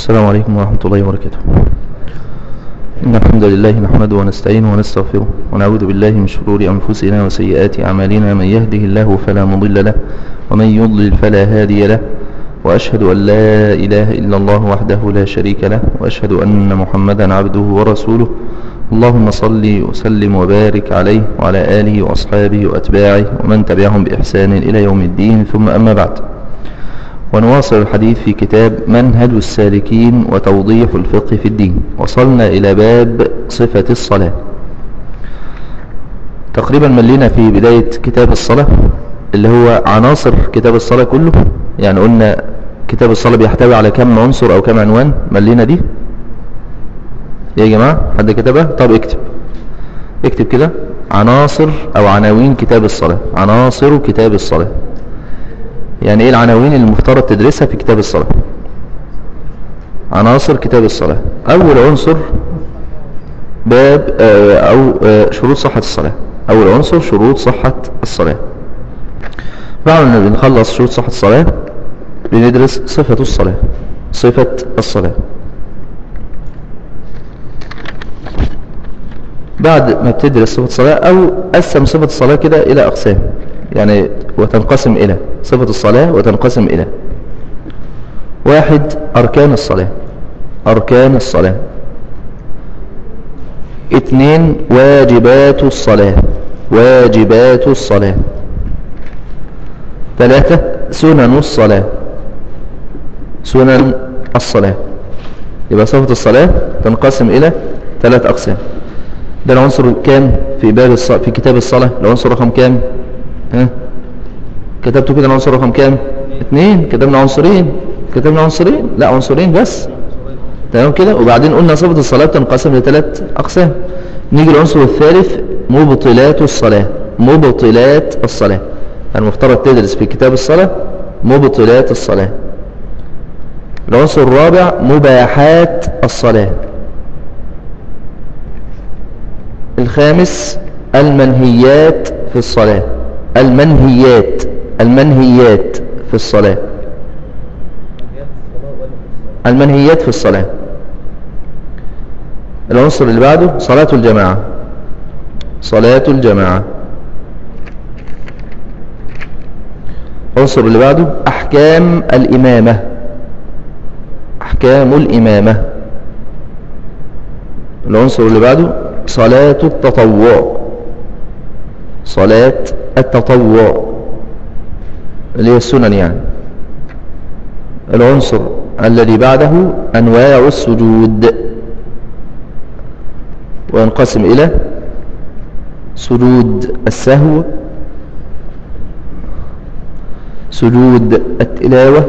السلام عليكم ورحمة الله وبركاته إن الحمد لله نحمده ونستعينه ونستغفره ونعوذ بالله من شرور أنفسنا وسيئات أعمالنا من يهده الله فلا مضل له ومن يضلل فلا هادي له وأشهد أن لا إله إلا الله وحده لا شريك له وأشهد أن محمدا عبده ورسوله اللهم صل وسلم وبارك عليه وعلى آله وأصحابه وأتباعه ومن تبعهم بإحسان إلى يوم الدين ثم أما بعد ونواصل الحديث في كتاب منهج السالكين وتوضيح الفقه في الدين وصلنا إلى باب صفة الصلاة تقريبا ملينا في بداية كتاب الصلاة اللي هو عناصر كتاب الصلاة كله يعني قلنا كتاب الصلاة بيحتوي على كم عنصر أو كم عنوان ملينا دي يا جماعة حد كتبها طب اكتب اكتب كده عناصر أو عناوين كتاب الصلاة عناصر كتاب الصلاة يعني ايه العناوين اللي المفترض تدرسها في كتاب الصلاة عناصر كتاب الصلاة اول عنصر باب آه، او آه، شروط صحة الصلاة اول عنصر شروط صحة الصلاة بعد ما بنخلص شروط صحة الصلاة بندرس صفة الصلاة صفة الصلاة بعد ما بتدرس صفة الصلاة او قسم صفة الصلاة كده الى اقسام يعني وتنقسم الى صفة الصلاة وتنقسم الى واحد اركان الصلاة اركان الصلاة اثنين واجبات الصلاة واجبات الصلاة ثلاثة سنن الصلاة سنن الصلاة يبقى صفة الصلاة تنقسم إلى ثلاث أقسام ده العنصر كام في باب الصلاة في كتاب الصلاة العنصر رقم كام ها كتبتوا كده العنصر رقم كام اثنين كتبنا عنصرين كتبنا عنصرين لا عنصرين بس تمام كده وبعدين قلنا صفة الصلاة تنقسم لثلاث أقسام نيجي العنصر الثالث مبطلات الصلاة مبطلات الصلاة المفترض تدرس في كتاب الصلاة مبطلات الصلاة العنصر الرابع مباحات الصلاة الخامس المنهيات في الصلاة المنهيات المنهيات في الصلاة المنهيات في الصلاة العنصر اللي بعده صلاة الجماعة صلاة الجماعة العنصر اللي بعده أحكام الإمامة أحكام الإمامة العنصر اللي بعده صلاة التطوع صلاة التطوع اللي هي السنن يعني العنصر الذي بعده أنواع السجود وينقسم إلى سجود السهو سجود التلاوة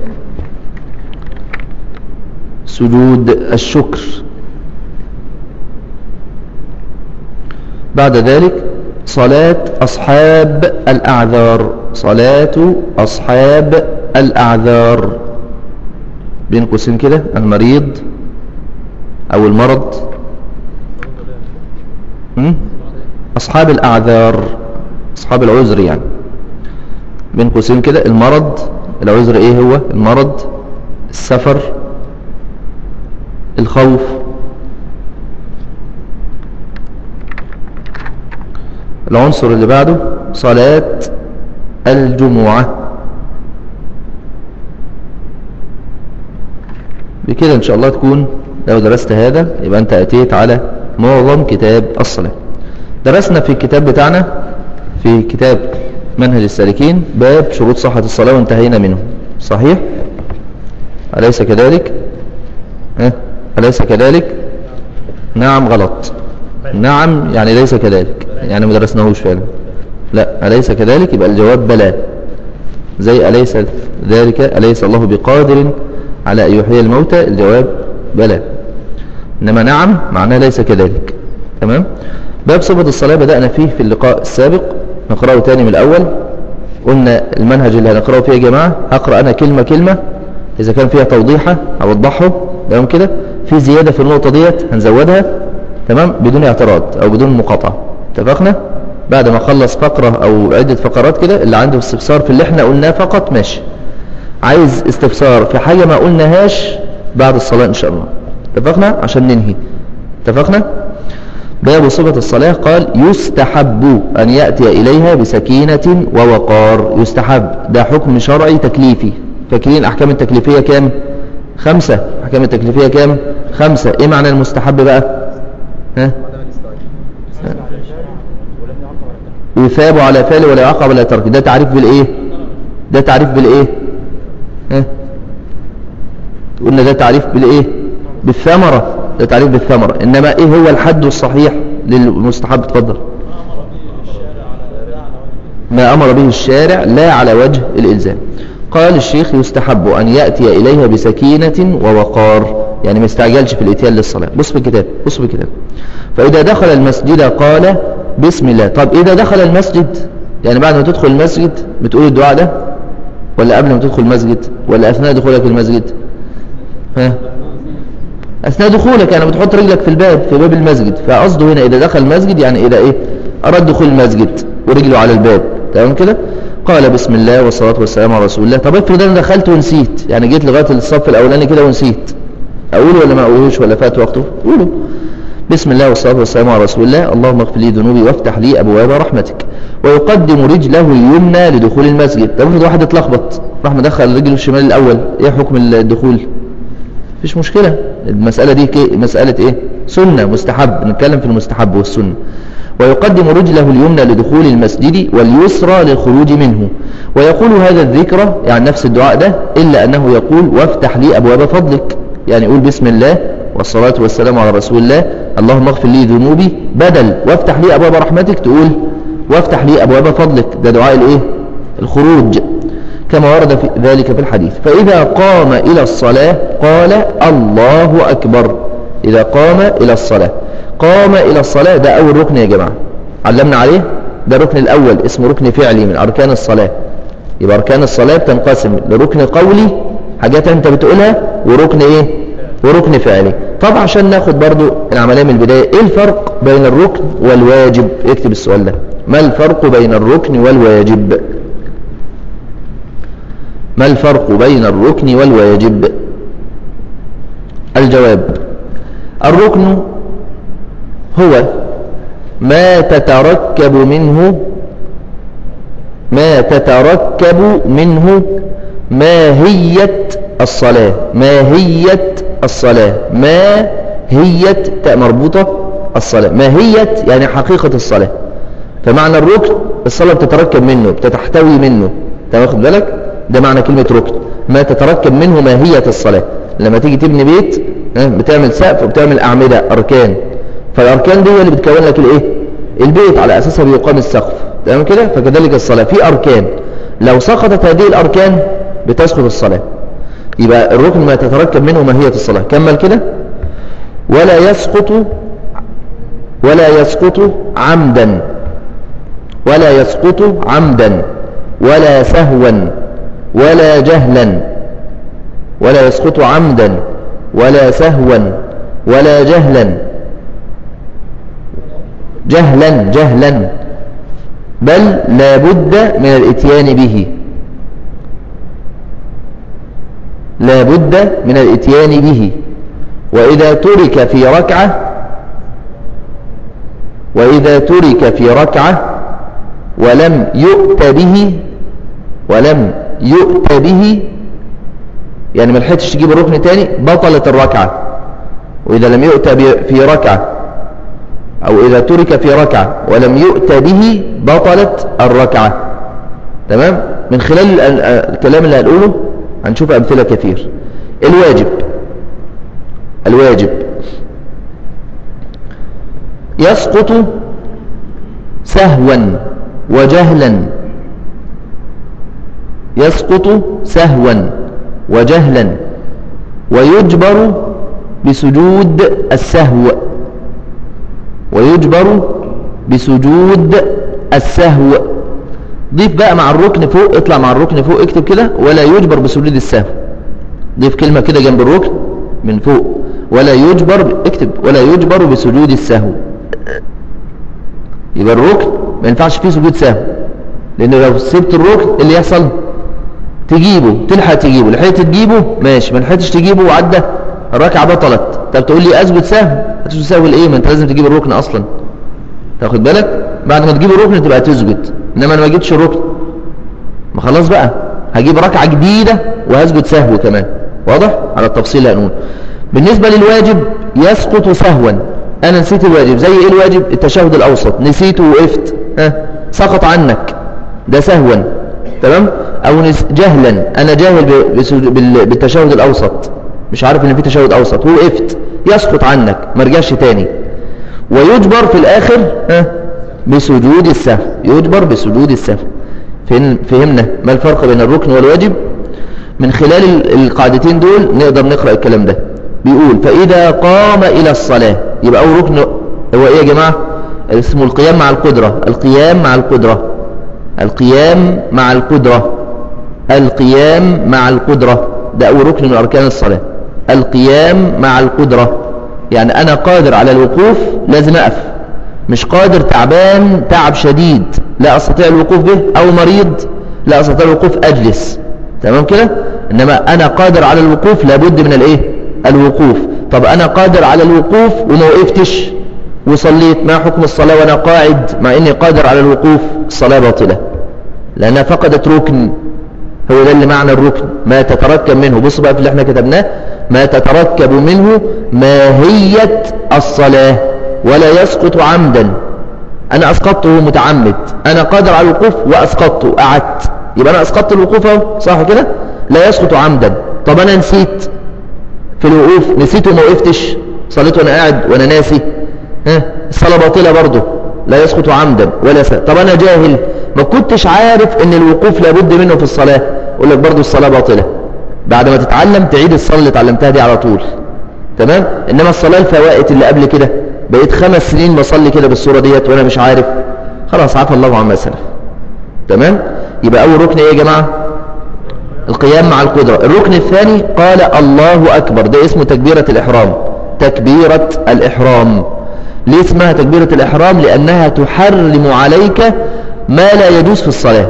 سجود الشكر بعد ذلك صلاة أصحاب الأعذار صلاة أصحاب الأعذار بين قوسين كده المريض أو المرض هم؟ أصحاب الأعذار أصحاب العذر يعني بين قوسين كده المرض العذر إيه هو المرض السفر الخوف العنصر اللي بعده صلاة الجمعة بكده ان شاء الله تكون لو درست هذا يبقى انت اتيت على معظم كتاب الصلاة درسنا في الكتاب بتاعنا في كتاب منهج السالكين باب شروط صحة الصلاة وانتهينا منه صحيح أليس كذلك ها؟ أليس كذلك نعم غلط نعم يعني ليس كذلك يعني ما درسناهوش فعلا لا أليس كذلك يبقى الجواب بلى زي أليس ذلك أليس الله بقادر على أن يحيي الموتى الجواب بلى إنما نعم معناه ليس كذلك تمام باب صفة الصلاة بدأنا فيه في اللقاء السابق نقرأه تاني من الأول قلنا المنهج اللي هنقرأه فيه يا جماعة أقرأ أنا كلمة كلمة إذا كان فيها توضيحة أوضحه تمام كده في زيادة في النقطة ديت هنزودها تمام بدون اعتراض أو بدون مقاطعة اتفقنا بعد ما اخلص فقرة أو عدة فقرات كده اللي عنده استفسار في اللي احنا قلناه فقط ماشي عايز استفسار في حاجة ما قلناهاش بعد الصلاة إن شاء الله اتفقنا عشان ننهي اتفقنا باب صفة الصلاة قال يستحب أن يأتي إليها بسكينة ووقار يستحب ده حكم شرعي تكليفي فاكرين الأحكام التكليفية كام خمسة أحكام التكليفية كام خمسة إيه معنى المستحب بقى ها يثاب على فعل ولا يعاقب ولا ترك ده تعريف بالإيه ده تعريف بالإيه ها قلنا ده تعريف بالإيه بالثمرة ده تعريف بالثمرة إنما إيه هو الحد الصحيح للمستحب تفضل ما أمر به الشارع لا على وجه الإلزام قال الشيخ يستحب أن يأتي إليها بسكينة ووقار يعني ما يستعجلش في الاتيان للصلاة بص في الكتاب بص في الكتاب فإذا دخل المسجد قال بسم الله طب إذا دخل المسجد يعني بعد ما تدخل المسجد بتقول الدعاء ده ولا قبل ما تدخل المسجد ولا أثناء دخولك المسجد ها أثناء دخولك يعني بتحط رجلك في الباب في باب المسجد فقصده هنا إذا دخل المسجد يعني إذا إيه أراد دخول المسجد ورجله على الباب تمام كده قال بسم الله والصلاة والسلام على رسول الله طب افرض أنا دخلت ونسيت يعني جيت لغاية الصف الأولاني كده ونسيت أقوله ولا ما أقولوش ولا فات وقته قوله بسم الله والصلاة والسلام على رسول الله اللهم اغفر لي ذنوبي وافتح لي أبواب رحمتك ويقدم رجله اليمنى لدخول المسجد طب افرض واحد اتلخبط راح مدخل رجله الشمال الأول ايه حكم الدخول مفيش مشكلة المسألة دي كي مسألة ايه سنة مستحب نتكلم في المستحب والسنة ويقدم رجله اليمنى لدخول المسجد واليسرى للخروج منه ويقول هذا الذكر يعني نفس الدعاء ده إلا أنه يقول وافتح لي أبواب فضلك يعني يقول بسم الله والصلاة والسلام على رسول الله اللهم اغفر لي ذنوبي بدل وافتح لي أبواب رحمتك تقول وافتح لي أبواب فضلك ده دعاء الايه الخروج كما ورد في ذلك في الحديث فإذا قام إلى الصلاة قال الله أكبر إذا قام إلى الصلاة قام إلى الصلاة ده أول ركن يا جماعة علمنا عليه ده الركن الأول اسمه ركن فعلي من أركان الصلاة يبقى أركان الصلاة بتنقسم لركن قولي حاجات أنت بتقولها وركن إيه وركن فعلي طب عشان ناخد برضو العملية من البداية إيه الفرق بين الركن والواجب اكتب السؤال ده ما الفرق بين الركن والواجب ما الفرق بين الركن والواجب الجواب الركن هو ما تتركب منه ما تتركب منه ماهية الصلاة ماهية الصلاة ماهية تاء مربوطة الصلاة ماهية يعني حقيقة الصلاة فمعنى الركن الصلاة بتتركب منه بتتحتوي منه انت واخد بالك ده معنى كلمة ركن ما تتركب منه ماهية الصلاة لما تيجي تبني بيت بتعمل سقف وبتعمل أعمدة أركان فالأركان دي هي اللي بتكون لك الإيه البيت على أساسها بيقام السقف تمام كده فكذلك الصلاة في أركان لو سقطت هذه الأركان بتسقط الصلاة يبقى الركن ما تتركب منه ماهية الصلاة كمل كده ولا يسقط ولا يسقط عمدا ولا يسقط عمدا ولا سهوا ولا جهلا ولا يسقط عمدا ولا سهوا ولا جهلا جهلا جهلا بل لا بد من الاتيان به لا بد من الاتيان به وإذا ترك في ركعة وإذا ترك في ركعة ولم يؤت به ولم يؤت به يعني ما لحقتش تجيب الركن تاني بطلت الركعة وإذا لم يؤت في ركعة أو إذا ترك في ركعة ولم يؤت به بطلت الركعة تمام من خلال الكلام اللي هنقوله هنشوف أمثلة كثير الواجب الواجب يسقط سهوا وجهلا يسقط سهوا وجهلا ويجبر بسجود السهو ويجبر بسجود السهو ضيف بقى مع الركن فوق اطلع مع الركن فوق اكتب كده ولا يجبر بسجود السهو ضيف كلمة كده جنب الركن من فوق ولا يجبر اكتب ولا يجبر بسجود السهو يبقى الركن ما ينفعش فيه سجود سهو لان لو سبت الركن اللي يحصل تجيبه تلحق تجيبه لحقت تجيبه ماشي ما لحقتش تجيبه وعدى الركعة بطلت طب تقول لي أسجد سهو هتسجد سهو لإيه ما أنت لازم تجيب الركن أصلا تاخد بالك بعد ما تجيب الركن تبقى تسجد إنما أنا ما جبتش الركن ما خلاص بقى هجيب ركعة جديدة وهسجد سهو كمان واضح على التفصيل هنقول بالنسبة للواجب يسقط سهوا أنا نسيت الواجب زي إيه الواجب التشهد الأوسط نسيته وقفت ها سقط عنك ده سهوا تمام أو نس... جهلا أنا جاهل ب... بال... بالتشهد الأوسط مش عارف إن في تشهد أوسط وقفت يسقط عنك ما رجعش تاني ويجبر في الآخر ها بسجود السهو يجبر بسجود السهو فهمنا ما الفرق بين الركن والواجب من خلال القاعدتين دول نقدر نقرأ الكلام ده بيقول فإذا قام إلى الصلاة يبقى أول ركن هو إيه يا جماعة اسمه القيام مع القدرة القيام مع القدرة القيام مع القدرة القيام مع القدرة ده أول ركن من أركان الصلاة القيام مع القدرة يعني أنا قادر على الوقوف لازم أقف مش قادر تعبان تعب شديد لا أستطيع الوقوف به أو مريض لا أستطيع الوقوف أجلس تمام كده إنما أنا قادر على الوقوف لابد من الإيه الوقوف طب أنا قادر على الوقوف وما وقفتش وصليت ما حكم الصلاة وأنا قاعد مع إني قادر على الوقوف الصلاة باطلة لأنها فقدت ركن هو ده اللي معنى الركن ما تتركب منه بص بقى في اللي احنا كتبناه ما تتركب منه ماهية الصلاة ولا يسقط عمدا أنا أسقطته متعمد أنا قادر على الوقوف وأسقطته قعدت يبقى أنا أسقطت الوقوف اهو صح كده لا يسقط عمدا طب أنا نسيت في الوقوف نسيت وما وقفتش صليت وأنا قاعد وأنا ناسي ها الصلاة باطلة برضه لا يسقط عمدا ولا سهل طب أنا جاهل ما كنتش عارف ان الوقوف لابد منه في الصلاة اقول لك برضه الصلاة باطلة بعد ما تتعلم تعيد الصلاة اللي اتعلمتها دي على طول تمام انما الصلاة الفوائت اللي قبل كده بقيت خمس سنين بصلي كده بالصورة ديت وانا مش عارف خلاص عفى الله عما سلف تمام يبقى اول ركن ايه يا جماعة القيام مع القدرة الركن الثاني قال الله اكبر ده اسمه تكبيرة الاحرام تكبيرة الاحرام ليه اسمها تكبيرة الإحرام لأنها تحرم عليك ما لا يجوز في الصلاة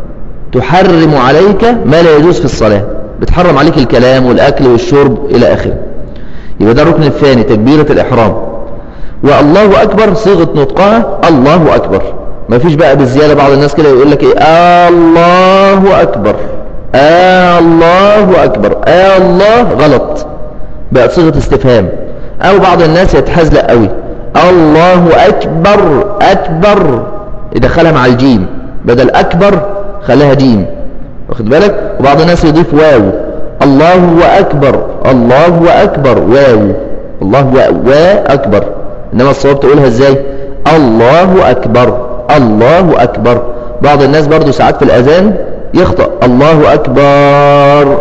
تحرم عليك ما لا يجوز في الصلاة بتحرم عليك الكلام والأكل والشرب إلى آخره يبقى ده الركن الثاني تكبيرة الإحرام والله أكبر صيغة نطقها الله أكبر ما فيش بقى بالزيادة بعض الناس كده يقول لك إيه آه الله أكبر آه الله أكبر آه الله غلط بقى صيغة استفهام أو بعض الناس يتحزلق قوي الله أكبر أكبر يدخلها مع الجيم بدل أكبر خلاها جيم واخد بالك وبعض الناس يضيف واو الله أكبر الله أكبر واو الله و أكبر إنما الصواب تقولها إزاي الله أكبر الله أكبر بعض الناس برضو ساعات في الأذان يخطأ الله أكبر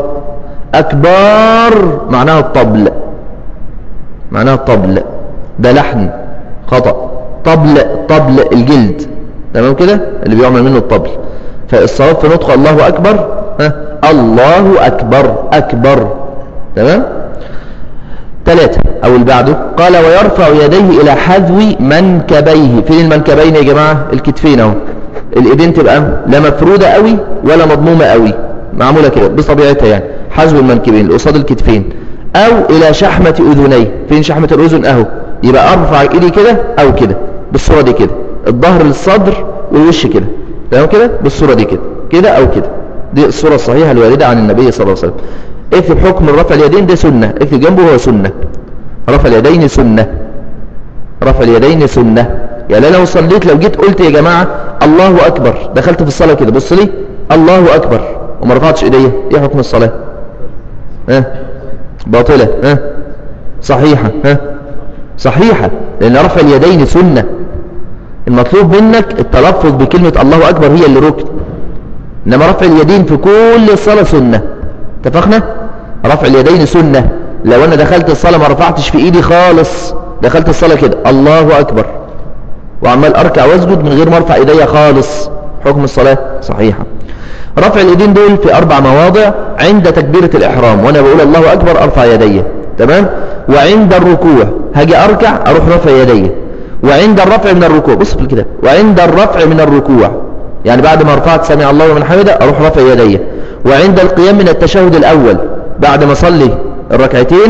أكبر معناها الطبل معناها الطبل ده لحن خطأ طبل طبل الجلد تمام كده اللي بيعمل منه الطبل فالصواب في نطق الله أكبر ها الله أكبر أكبر تمام ثلاثة أو اللي بعده قال ويرفع يديه إلى حذو منكبيه فين المنكبين يا جماعة الكتفين اهو الإيدين تبقى لا مفرودة قوي ولا مضمومة قوي معمولة كده بطبيعتها يعني حذو المنكبين قصاد الكتفين أو إلى شحمة أذنيه فين شحمة الأذن أهو يبقى ارفع ايدي كده او كده بالصورة دي كده الظهر للصدر والوش كده تمام كده بالصورة دي كده كده او كده دي الصورة الصحيحة الواردة عن النبي صلى الله عليه وسلم اكتب حكم رفع اليدين ده سنة اكتب جنبه هو سنة رفع اليدين سنة رفع اليدين سنة يعني لو صليت لو جيت قلت يا جماعة الله أكبر دخلت في الصلاة كده بص لي الله أكبر وما رفعتش ايديا ايه حكم الصلاة ها باطلة ها صحيحة ها صحيحة لأن رفع اليدين سنة المطلوب منك التلفظ بكلمة الله أكبر هي اللي ركن إنما رفع اليدين في كل الصلاة سنة اتفقنا رفع اليدين سنة لو أنا دخلت الصلاة ما رفعتش في إيدي خالص دخلت الصلاة كده الله أكبر وعمال أركع واسجد من غير ما أرفع إيدي خالص حكم الصلاة صحيحة رفع اليدين دول في أربع مواضع عند تكبيرة الإحرام وأنا بقول الله أكبر أرفع يدي تمام وعند الركوع هاجي أركع أروح رفع يدي وعند الرفع من الركوع بص في الكتاب وعند الرفع من الركوع يعني بعد ما رفعت سمع الله ومن حمده أروح رفع يدي وعند القيام من التشهد الأول بعد ما صلي الركعتين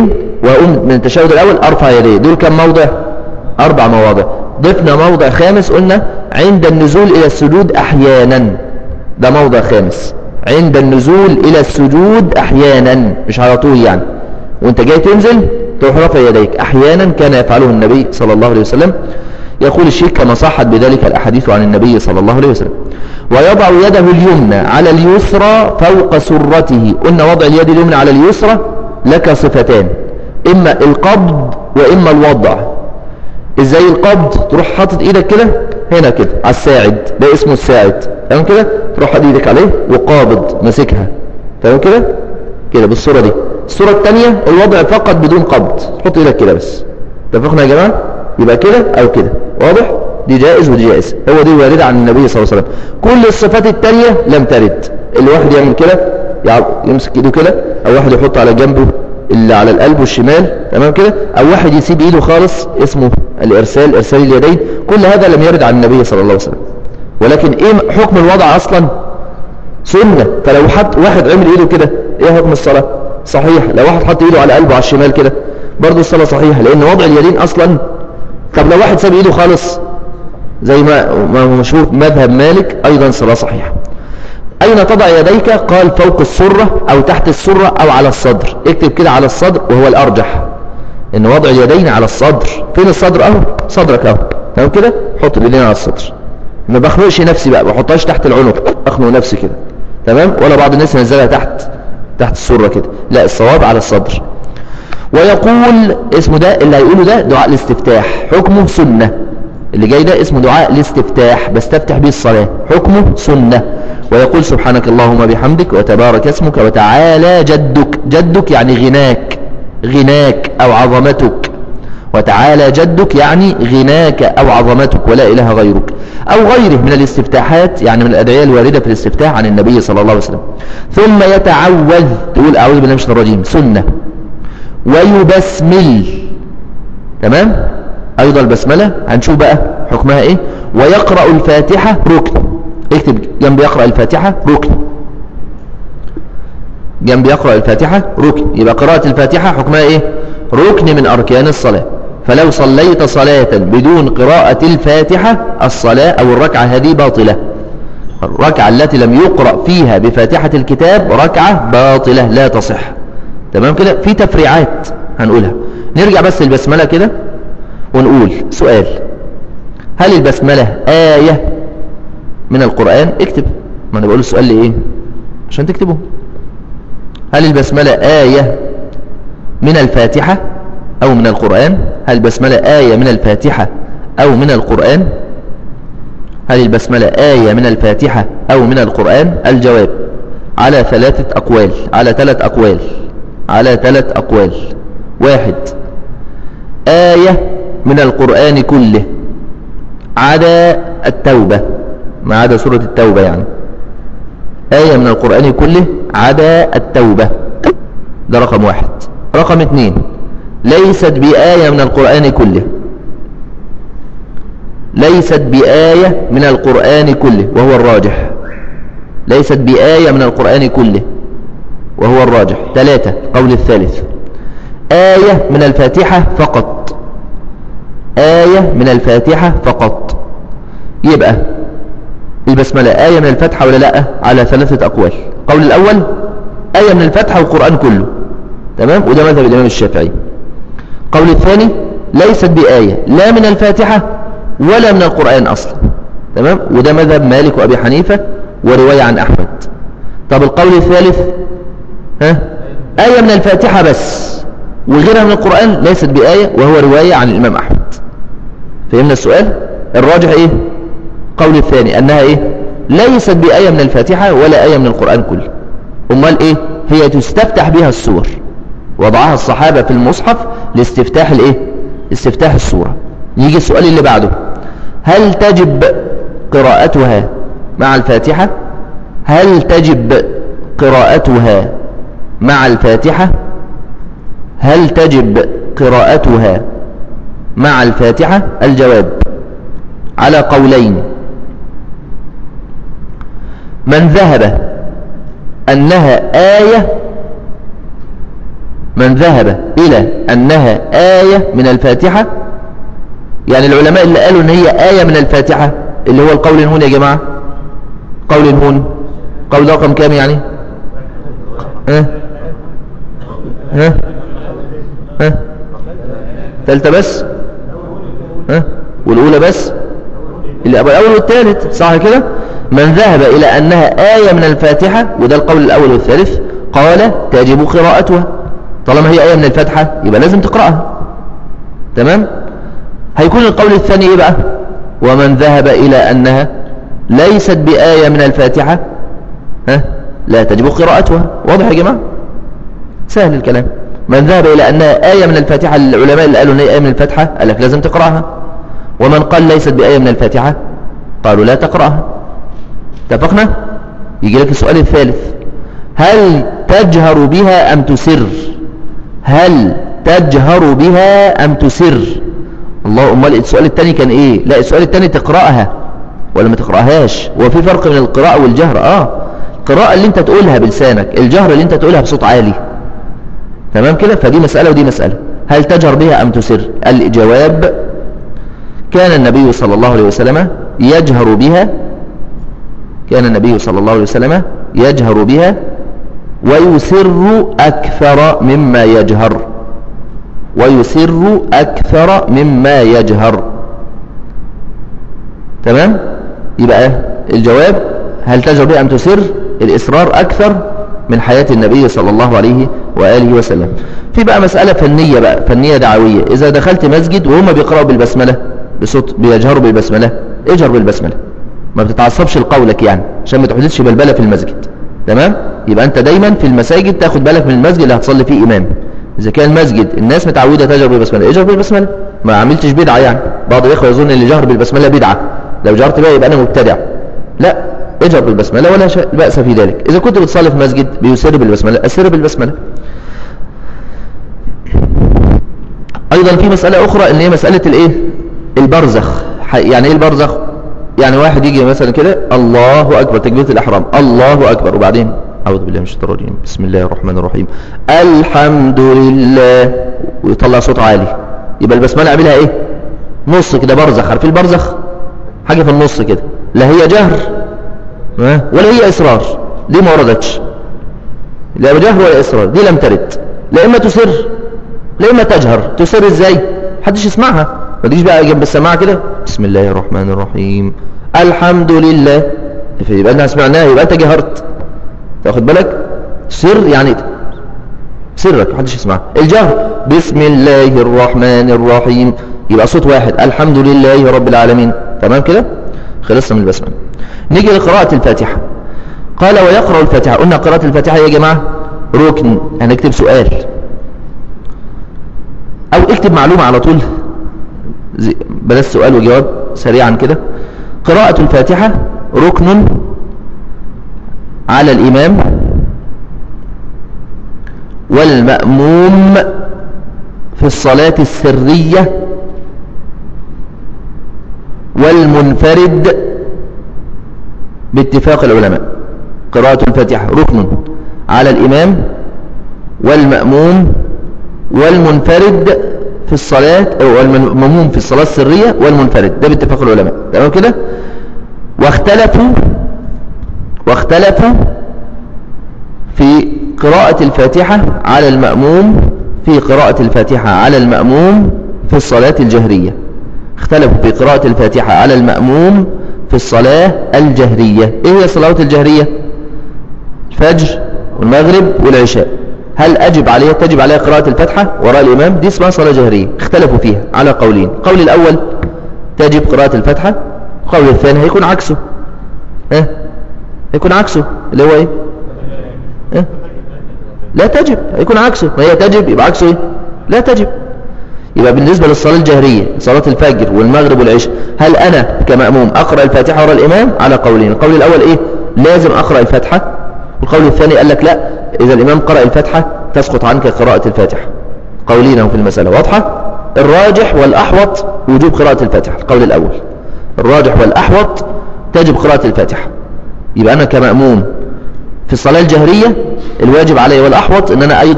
وأقوم من التشهد الأول أرفع يدي دول كم موضع أربع مواضع ضفنا موضع خامس قلنا عند النزول إلى السجود أحيانا ده موضع خامس عند النزول إلى السجود أحيانا مش على طول يعني وانت جاي تنزل تروح رفع يديك أحيانا كان يفعله النبي صلى الله عليه وسلم يقول الشيخ كما صحت بذلك الأحاديث عن النبي صلى الله عليه وسلم ويضع يده اليمنى على اليسرى فوق سرته قلنا وضع اليد اليمنى على اليسرى لك صفتان إما القبض وإما الوضع ازاي القبض تروح حاطط ايدك كده هنا كده على الساعد ده اسمه الساعد تمام كده تروح حاطط ايدك عليه وقابض ماسكها تمام كده كده بالصورة دي الصورة الثانية الوضع فقط بدون قبض تحط ايدك كده بس اتفقنا يا جماعة يبقى كده او كده واضح دي جائز ودي جائز هو دي واردة عن النبي صلى الله عليه وسلم كل الصفات التانية لم ترد اللي واحد يعمل كده يمسك ايده كده او واحد يحط على جنبه اللي على القلب والشمال تمام كده او واحد يسيب ايده خالص اسمه الارسال ارسال اليدين كل هذا لم يرد عن النبي صلى الله عليه وسلم ولكن ايه حكم الوضع اصلا سنة فلو حط واحد عمل ايده كده ايه حكم الصلاة صحيح لو واحد حط ايده على قلبه على الشمال كده برضه الصلاة صحيحة لان وضع اليدين اصلا طب لو واحد ساب ايده خالص زي ما ما مشهور مذهب مالك ايضا صلاة صحيحة اين تضع يديك قال فوق السرة او تحت السرة او على الصدر اكتب كده على الصدر وهو الارجح ان وضع اليدين على الصدر فين الصدر اهو صدرك اهو تمام كده حط اليدين على الصدر ما بخنقش نفسي بقى ما بحطهاش تحت العنق اخنق نفسي كده تمام ولا بعض الناس ينزلها تحت تحت السرة كده لا الصواب على الصدر ويقول اسمه ده اللي هيقوله ده دعاء الاستفتاح حكمه سنة اللي جاي ده اسمه دعاء الاستفتاح بستفتح به الصلاة حكمه سنة ويقول سبحانك اللهم بحمدك وتبارك اسمك وتعالى جدك جدك يعني غناك غناك أو عظمتك وتعالى جدك يعني غناك أو عظمتك ولا إله غيرك أو غيره من الاستفتاحات يعني من الأدعية الواردة في الاستفتاح عن النبي صلى الله عليه وسلم ثم يتعوذ تقول أعوذ بالله من الشيطان الرجيم سنة ويبسمل تمام أيضا البسملة هنشوف بقى حكمها إيه ويقرأ الفاتحة ركن اكتب جنب يقرأ الفاتحة ركن جنب يقرأ الفاتحة ركن يبقى قراءة الفاتحة حكمها ايه ركن من أركان الصلاة فلو صليت صلاة بدون قراءة الفاتحة الصلاة أو الركعة هذه باطلة الركعة التي لم يقرأ فيها بفاتحة الكتاب ركعة باطلة لا تصح تمام كده في تفريعات هنقولها نرجع بس البسملة كده ونقول سؤال هل البسملة آية من القرآن اكتب ما انا بقول السؤال ليه عشان تكتبه هل البسملة آية من الفاتحة أو من القرآن هل البسملة آية من الفاتحة أو من القرآن هل البسملة آية من الفاتحة أو من القرآن الجواب على ثلاثة أقوال على ثلاث أقوال على ثلاث أقوال واحد آية من القرآن كله عدا التوبة ما عدا سورة التوبة يعني آية من القرآن كله عدا التوبة ده رقم واحد رقم اثنين ليست بآية من القرآن كله ليست بآية من القرآن كله وهو الراجح ليست بآية من القرآن كله وهو الراجح ثلاثة قول الثالث آية من الفاتحة فقط آية من الفاتحة فقط يبقى البسملة آية من الفتحة ولا لا على ثلاثة أقوال قول الأول آية من الفتحة والقرآن كله تمام وده مذهب الإمام الشافعي قول الثاني ليست بآية لا من الفاتحة ولا من القرآن أصلا تمام وده مذهب مالك وأبي حنيفة ورواية عن أحمد طب القول الثالث ها آية من الفاتحة بس وغيرها من القرآن ليست بآية وهو رواية عن الإمام أحمد فهمنا السؤال الراجح إيه قول الثاني أنها إيه ليست بآية من الفاتحة ولا آية من القرآن كله أمال إيه هي تستفتح بها السور وضعها الصحابة في المصحف لاستفتاح الإيه استفتاح السورة يجي السؤال اللي بعده هل تجب قراءتها مع الفاتحة هل تجب قراءتها مع الفاتحة هل تجب قراءتها مع الفاتحة الجواب على قولين من ذهب أنها آية من ذهب إلى أنها آية من الفاتحة يعني العلماء اللي قالوا أن هي آية من الفاتحة اللي هو القول هون يا جماعة قول هون قول رقم كام يعني ها ها ها ثالثة بس ها والأولى بس اللي الأول والثالث صح كده من ذهب إلى أنها آية من الفاتحة وده القول الأول والثالث قال تجب قراءتها طالما هي آية من الفاتحة يبقى لازم تقرأها تمام هيكون القول الثاني إيه بقى ومن ذهب إلى أنها ليست بآية من الفاتحة ها لا تجب قراءتها واضح يا جماعة سهل الكلام من ذهب إلى أنها آية من الفاتحة العلماء اللي قالوا أنها آية من الفاتحة قال لك لازم تقرأها ومن قال ليست بآية من الفاتحة قالوا لا تقرأها اتفقنا يجي لك السؤال الثالث هل تجهر بها أم تسر هل تجهر بها أم تسر الله أمال السؤال الثاني كان إيه لا السؤال الثاني تقرأها ولا ما تقرأهاش وفي فرق من القراءة والجهر آه القراءة اللي انت تقولها بلسانك الجهر اللي انت تقولها بصوت عالي تمام كده فدي مسألة ودي مسألة هل تجهر بها أم تسر الجواب كان النبي صلى الله عليه وسلم يجهر بها كان النبي صلى الله عليه وسلم يجهر بها ويسر أكثر مما يجهر ويسر أكثر مما يجهر تمام يبقى الجواب هل تجهر بها أم تسر الإصرار أكثر من حياة النبي صلى الله عليه وآله وسلم في بقى مسألة فنية بقى فنية دعوية إذا دخلت مسجد وهم بيقرأوا بالبسملة بصوت بيجهروا بالبسملة اجهر بالبسملة ما بتتعصبش لقولك يعني عشان ما تحدثش بلبلة في المسجد تمام يبقى انت دايما في المساجد تاخد بالك من المسجد اللي هتصلي فيه امام اذا كان المسجد الناس متعوده تجهر بالبسمله اجهر بالبسمله ما عملتش بدعه يعني بعض الاخوه يظن ان الجهر بالبسمله بدعه لو جهرت بها يبقى انا مبتدع لا اجهر بالبسمله ولا شيء باس في ذلك اذا كنت بتصلي في مسجد بيسر بالبسمله اسر بالبسمله ايضا في مساله اخرى ان هي مساله الايه البرزخ يعني ايه البرزخ يعني واحد يجي مثلا كده الله أكبر تكبيرة الإحرام الله أكبر وبعدين أعوذ بالله من الشيطان الرجيم بسم الله الرحمن الرحيم الحمد لله ويطلع صوت عالي يبقى البسملة عاملها إيه نص كده برزخ عارفين البرزخ حاجة في النص كده لا هي جهر ولا هي إصرار دي ما وردتش لا جهر ولا إصرار دي لم ترد لا إما تسر لا إما تجهر تسر إزاي محدش يسمعها ما تجيش بقى جنب السماعة كده بسم الله الرحمن الرحيم الحمد لله يبقى احنا سمعناها يبقى انت جهرت تاخد بالك سر يعني سرك محدش يسمعها الجهر بسم الله الرحمن الرحيم يبقى صوت واحد الحمد لله رب العالمين تمام كده خلصنا من البسمله نيجي لقراءة الفاتحة قال ويقرأ الفاتحة قلنا قراءة الفاتحة يا جماعة ركن هنكتب سؤال او اكتب معلومة على طول بلاش سؤال وجواب سريعا كده قراءة الفاتحة ركن على الإمام والمأموم في الصلاة السرية والمنفرد باتفاق العلماء قراءة الفاتحة ركن على الإمام والمأموم والمنفرد في الصلاة أو المموم في الصلاة السرية والمنفرد ده باتفاق العلماء تمام كده واختلفوا واختلفوا في قراءة الفاتحة على المأموم في قراءة الفاتحة على المأموم في الصلاة الجهرية اختلفوا في قراءة الفاتحة على المأموم في الصلاة الجهرية ايه هي الصلاة الجهرية الفجر والمغرب والعشاء هل أجب عليها تجب عليها قراءة الفاتحة وراء الإمام دي اسمها صلاة جهرية اختلفوا فيها على قولين القول الأول تجب قراءة الفاتحة القول الثاني هيكون عكسه اه هيكون عكسه اللي هو ايه اه لا تجب هيكون عكسه ما هي تجب يبقى عكسه ايه لا تجب يبقى بالنسبة للصلاة الجهرية صلاة الفجر والمغرب والعشاء هل أنا كمأموم أقرأ الفاتحة وراء الإمام على قولين القول الأول إيه لازم أقرأ الفاتحة والقول الثاني قال لك لا إذا الإمام قرأ الفاتحة تسقط عنك قراءة الفاتحة قولينه في المسألة واضحة الراجح والأحوط وجوب قراءة الفاتحة القول الأول الراجح والأحوط تجب قراءة الفاتحة يبقى أنا كمأموم في الصلاة الجهرية الواجب علي والأحوط أن أنا أيضا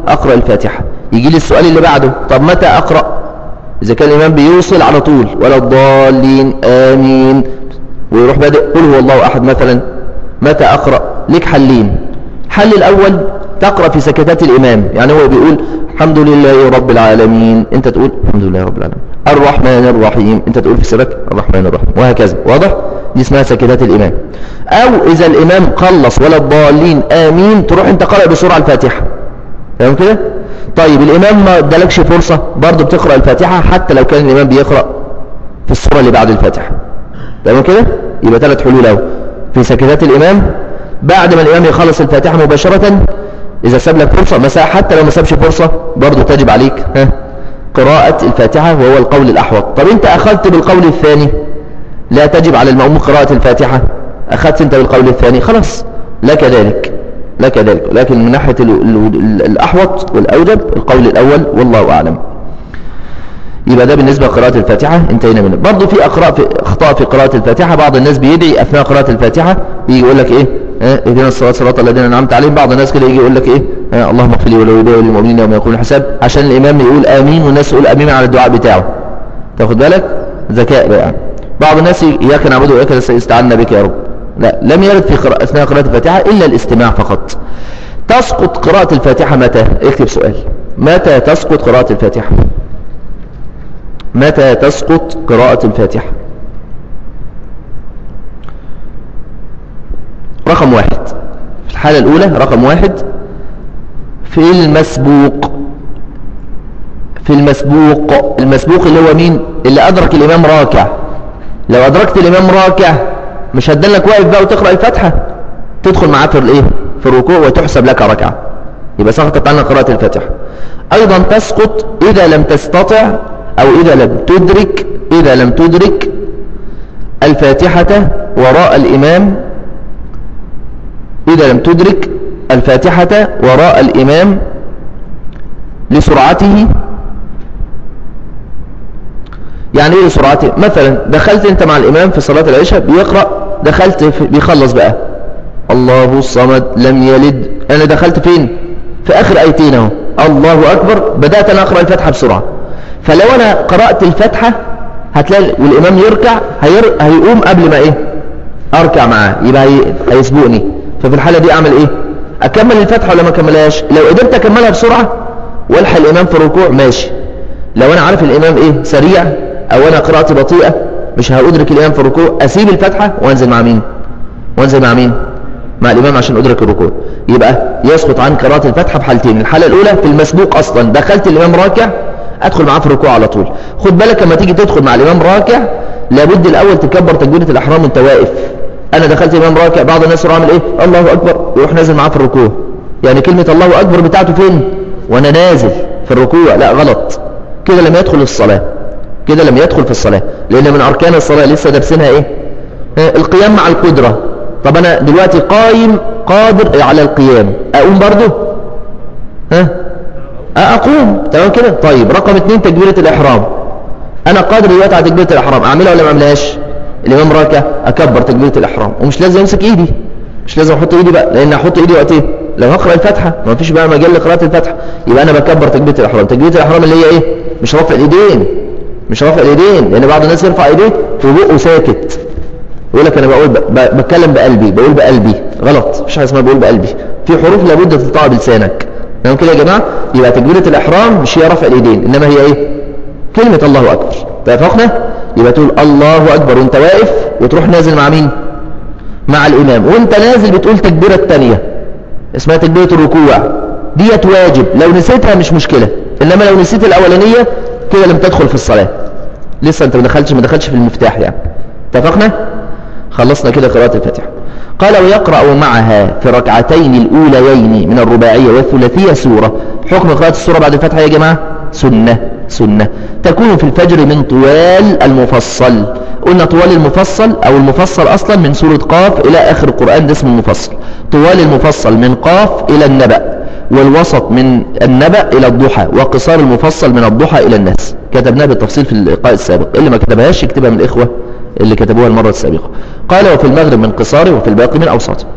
أقرأ الفاتحة يجي لي السؤال اللي بعده طب متى أقرأ إذا كان الإمام بيوصل على طول ولا الضالين آمين ويروح بادئ قل هو الله أحد مثلا متى أقرأ لك حلين حل الأول تقرأ في سكتات الإمام يعني هو بيقول الحمد لله رب العالمين انت تقول الحمد لله رب العالمين الرحمن الرحيم انت تقول في سرك الرحمن الرحيم وهكذا واضح دي اسمها سكتات الإمام أو إذا الإمام خلص ولا الضالين آمين تروح انت قرأ بسرعة الفاتحة تمام كده طيب الإمام ما ادالكش فرصة برضه بتقرأ الفاتحة حتى لو كان الإمام بيقرأ في السورة اللي بعد الفاتحة تمام كده يبقى ثلاث حلول اهو في سكتات الإمام بعد ما الإمام يخلص الفاتحة مباشرة إذا ساب لك فرصة مساء حتى لو ما سابش فرصة برضه تجب عليك ها قراءة الفاتحة وهو القول الأحوط طب أنت أخذت بالقول الثاني لا تجب على المأموم قراءة الفاتحة أخذت أنت بالقول الثاني خلاص لك ذلك لك ذلك لكن من ناحية الأحوط والأوجب القول الأول والله أعلم يبقى ده بالنسبة لقراءة الفاتحة انتهينا منه برضه في أقراء في أخطاء في قراءة الفاتحة بعض الناس بيدعي أثناء قراءة الفاتحة يجي يقول لك إيه اهدنا الصراط صراط الذين انعمت عليهم بعض الناس كده يجي يقول لك ايه اللهم اغفر لي ولوالدي وللمؤمنين يوم يقوم الحساب عشان الامام يقول امين والناس تقول امين على الدعاء بتاعه تاخد بالك ذكاء بقى بعض الناس اياك نعبد واياك نستعين بك يا رب لا لم يرد في قراءة اثناء قراءة الفاتحة الا الاستماع فقط تسقط قراءة الفاتحة متى اكتب سؤال متى تسقط قراءة الفاتحة متى تسقط قراءة الفاتحة رقم واحد في الحالة الأولى رقم واحد في المسبوق في المسبوق المسبوق اللي هو مين اللي أدرك الإمام راكع لو أدركت الإمام راكع مش هتدلك واقف بقى وتقرأ الفاتحة تدخل معاه في الايه في الركوع وتحسب لك ركعة يبقى سقطت عنا قراءة الفاتحة أيضا تسقط إذا لم تستطع أو إذا لم تدرك إذا لم تدرك الفاتحة وراء الإمام إذا لم تدرك الفاتحة وراء الإمام لسرعته يعني ايه لسرعته مثلا دخلت انت مع الإمام في صلاة العشاء بيقرأ دخلت بيخلص بقى الله الصمد لم يلد أنا دخلت فين في آخر آيتين اهو الله أكبر بدأت أنا أقرأ الفاتحة بسرعة فلو أنا قرأت الفاتحة هتلاقي والإمام يركع هير... هيقوم قبل ما إيه أركع معاه يبقى هي... هيسبقني ففي الحالة دي أعمل إيه أكمل الفاتحة ولا ما أكملهاش لو قدرت أكملها بسرعة والحق الإمام في الركوع ماشي لو أنا عارف الإمام إيه سريع أو أنا قراءتي بطيئة مش هأدرك الإمام في الركوع أسيب الفاتحة وأنزل مع مين وأنزل مع مين مع الإمام عشان أدرك الركوع يبقى يسقط عن قراءة الفاتحة بحالتين الحالة الأولى في المسبوق أصلا دخلت الإمام راكع أدخل معاه في الركوع على طول خد بالك لما تيجي تدخل مع الإمام راكع لابد الأول تكبر تكبيرة الأحرام وانت واقف أنا دخلت الإمام راكع بعض الناس يروح عامل إيه الله أكبر يروح نازل معاه في الركوع يعني كلمة الله أكبر بتاعته فين وأنا نازل في الركوع لا غلط كده لم يدخل الصلاة كده لم يدخل في الصلاة لأن من أركان الصلاة لسه دارسينها إيه القيام مع القدرة طب أنا دلوقتي قايم قادر على القيام أقوم برضه ها أقوم تمام كده طيب رقم اتنين تكبيرة الإحرام أنا قادر دلوقتي على تكبيرة الإحرام أعملها ولا ما أعملهاش الإمام راكع أكبر تكبيرة الإحرام ومش لازم أمسك إيدي مش لازم أحط إيدي بقى لأن أحط إيدي وقت إيه لو هقرأ الفاتحة ما فيش بقى مجال لقراءة الفاتحة يبقى أنا بكبر تكبيرة الإحرام تكبيرة الإحرام اللي هي إيه مش رفع الإيدين مش رفع الإيدين لأن بعض الناس يرفع إيديه في بقه ساكت يقول لك أنا بقول بتكلم بقلبي بقول بقلبي غلط مفيش حاجة اسمها بقول بقلبي في حروف لابد تنطقها بلسانك تمام كده يا جماعة يبقى تكبيرة الإحرام مش هي رفع الإيدين إنما هي إيه كلمة الله أكبر اتفقنا يبقى تقول الله أكبر وانت واقف وتروح نازل مع مين مع الإمام وانت نازل بتقول تكبيرة التانية اسمها تكبيرة الركوع ديت واجب لو نسيتها مش مشكلة إنما لو نسيت الأولانية كده لم تدخل في الصلاة لسه انت ما دخلتش ما دخلتش في المفتاح يعني اتفقنا خلصنا كده قراءة الفاتحة قال ويقرأ معها في ركعتين الأوليين من الرباعية والثلاثية سورة حكم قراءة السورة بعد الفاتحة يا جماعة سنة سنة تكون في الفجر من طوال المفصل قلنا طوال المفصل أو المفصل أصلا من سورة قاف إلى آخر القرآن ده اسم المفصل طوال المفصل من قاف إلى النبأ والوسط من النبأ إلى الضحى وقصار المفصل من الضحى إلى الناس كتبناه بالتفصيل في اللقاء السابق اللي ما كتبهاش يكتبها من الإخوة اللي كتبوها المرة السابقة قال وفي المغرب من قصاره وفي الباقي من أوساطه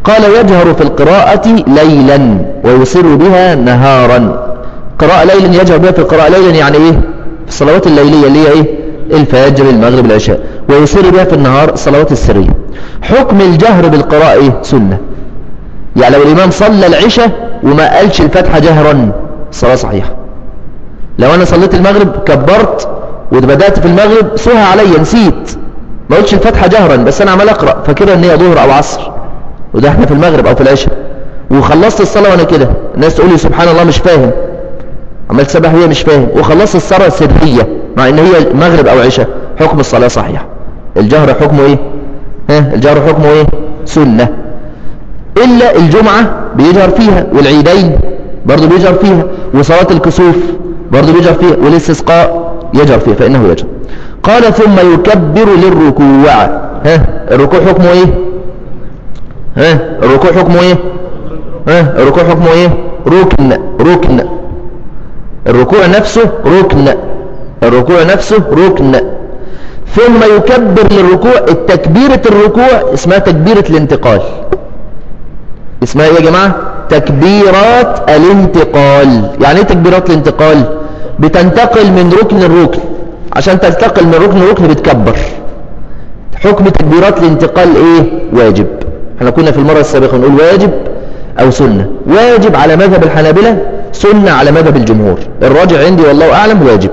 قال يجهر في القراءة ليلا ويسر بها نهارا قراءة ليلا يجهر بها في القراءة ليلا يعني ايه في الصلوات الليلية اللي هي ايه الفجر المغرب العشاء ويسر بها في النهار الصلوات السرية حكم الجهر بالقراءة ايه سنة يعني لو الإمام صلى العشاء وما قالش الفتحة جهرا الصلاة صحيحة لو أنا صليت المغرب كبرت وبدأت في المغرب سهى علي نسيت ما قلتش الفتحة جهرا بس أنا عمال أقرأ فكده إن هي ظهر أو عصر وده احنا في المغرب أو في العشاء وخلصت الصلاة وأنا كده الناس تقول لي سبحان الله مش فاهم عمال تسبح وهي مش فاهم وخلصت الصلاة السرية مع إن هي مغرب أو عشاء حكم الصلاة صحيح الجهر حكمه إيه ها الجهر حكمه إيه سنة إلا الجمعة بيجهر فيها والعيدين برضه بيجهر فيها وصلاة الكسوف برضه بيجهر فيها والاستسقاء يجهر فيها فإنه يجهر قال ثم يكبر للركوع ها الركوع حكمه ايه ها الركوع حكمه ايه ها الركوع حكمه ايه ركن ركن الركوع نفسه ركن الركوع نفسه ركن ثم يكبر للركوع التكبيرة الركوع اسمها تكبيرة الانتقال اسمها ايه يا جماعة تكبيرات الانتقال يعني ايه تكبيرات الانتقال بتنتقل من ركن لركن عشان تنتقل من ركن لركن بتكبر حكم تكبيرات الانتقال ايه واجب احنا كنا في المرة السابقة نقول واجب او سنة واجب على مذهب الحنابلة سنة على مذهب الجمهور الراجع عندي والله اعلم واجب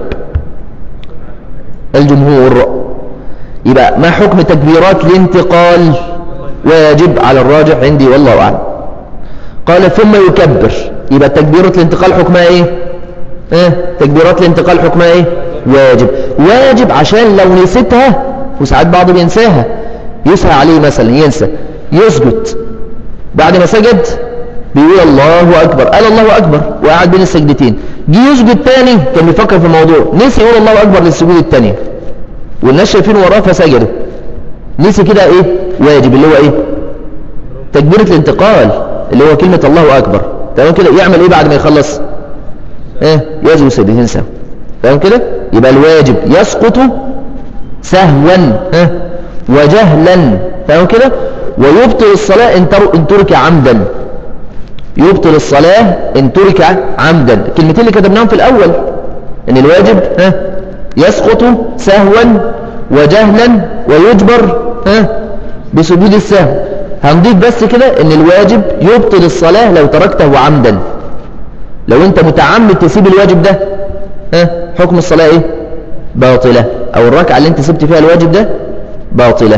الجمهور يبقى ما حكم تكبيرات الانتقال واجب على الراجح عندي والله اعلم قال ثم يكبر يبقى تكبيرة الانتقال حكمها ايه اه تكبيرات الانتقال حكمها ايه واجب واجب عشان لو نسيتها وساعات بعض بينساها يسهى عليه مثلا ينسى يسجد بعد ما سجد بيقول الله أكبر قال الله أكبر وقعد بين السجدتين جه يسجد تاني كان بيفكر في الموضوع نسي يقول الله أكبر للسجود التاني والناس شايفين وراه فسجدوا نسي كده ايه واجب اللي هو ايه تكبيرة الانتقال اللي هو كلمة الله أكبر تمام كده يعمل ايه بعد ما يخلص ايه يسجد سجدتين سهوا تمام كده يبقى الواجب يسقط سهوا ها وجهلا تمام كده ويبطل الصلاة إن, تر... إن ترك عمدا يبطل الصلاة إن ترك عمدا الكلمتين اللي كتبناهم في الأول إن الواجب ها يسقط سهوا وجهلا ويجبر ها بسجود السهو هنضيف بس كده إن الواجب يبطل الصلاة لو تركته عمدا لو أنت متعمد تسيب الواجب ده ها حكم الصلاة إيه باطلة أو الركعة اللي أنت سبت فيها الواجب ده باطلة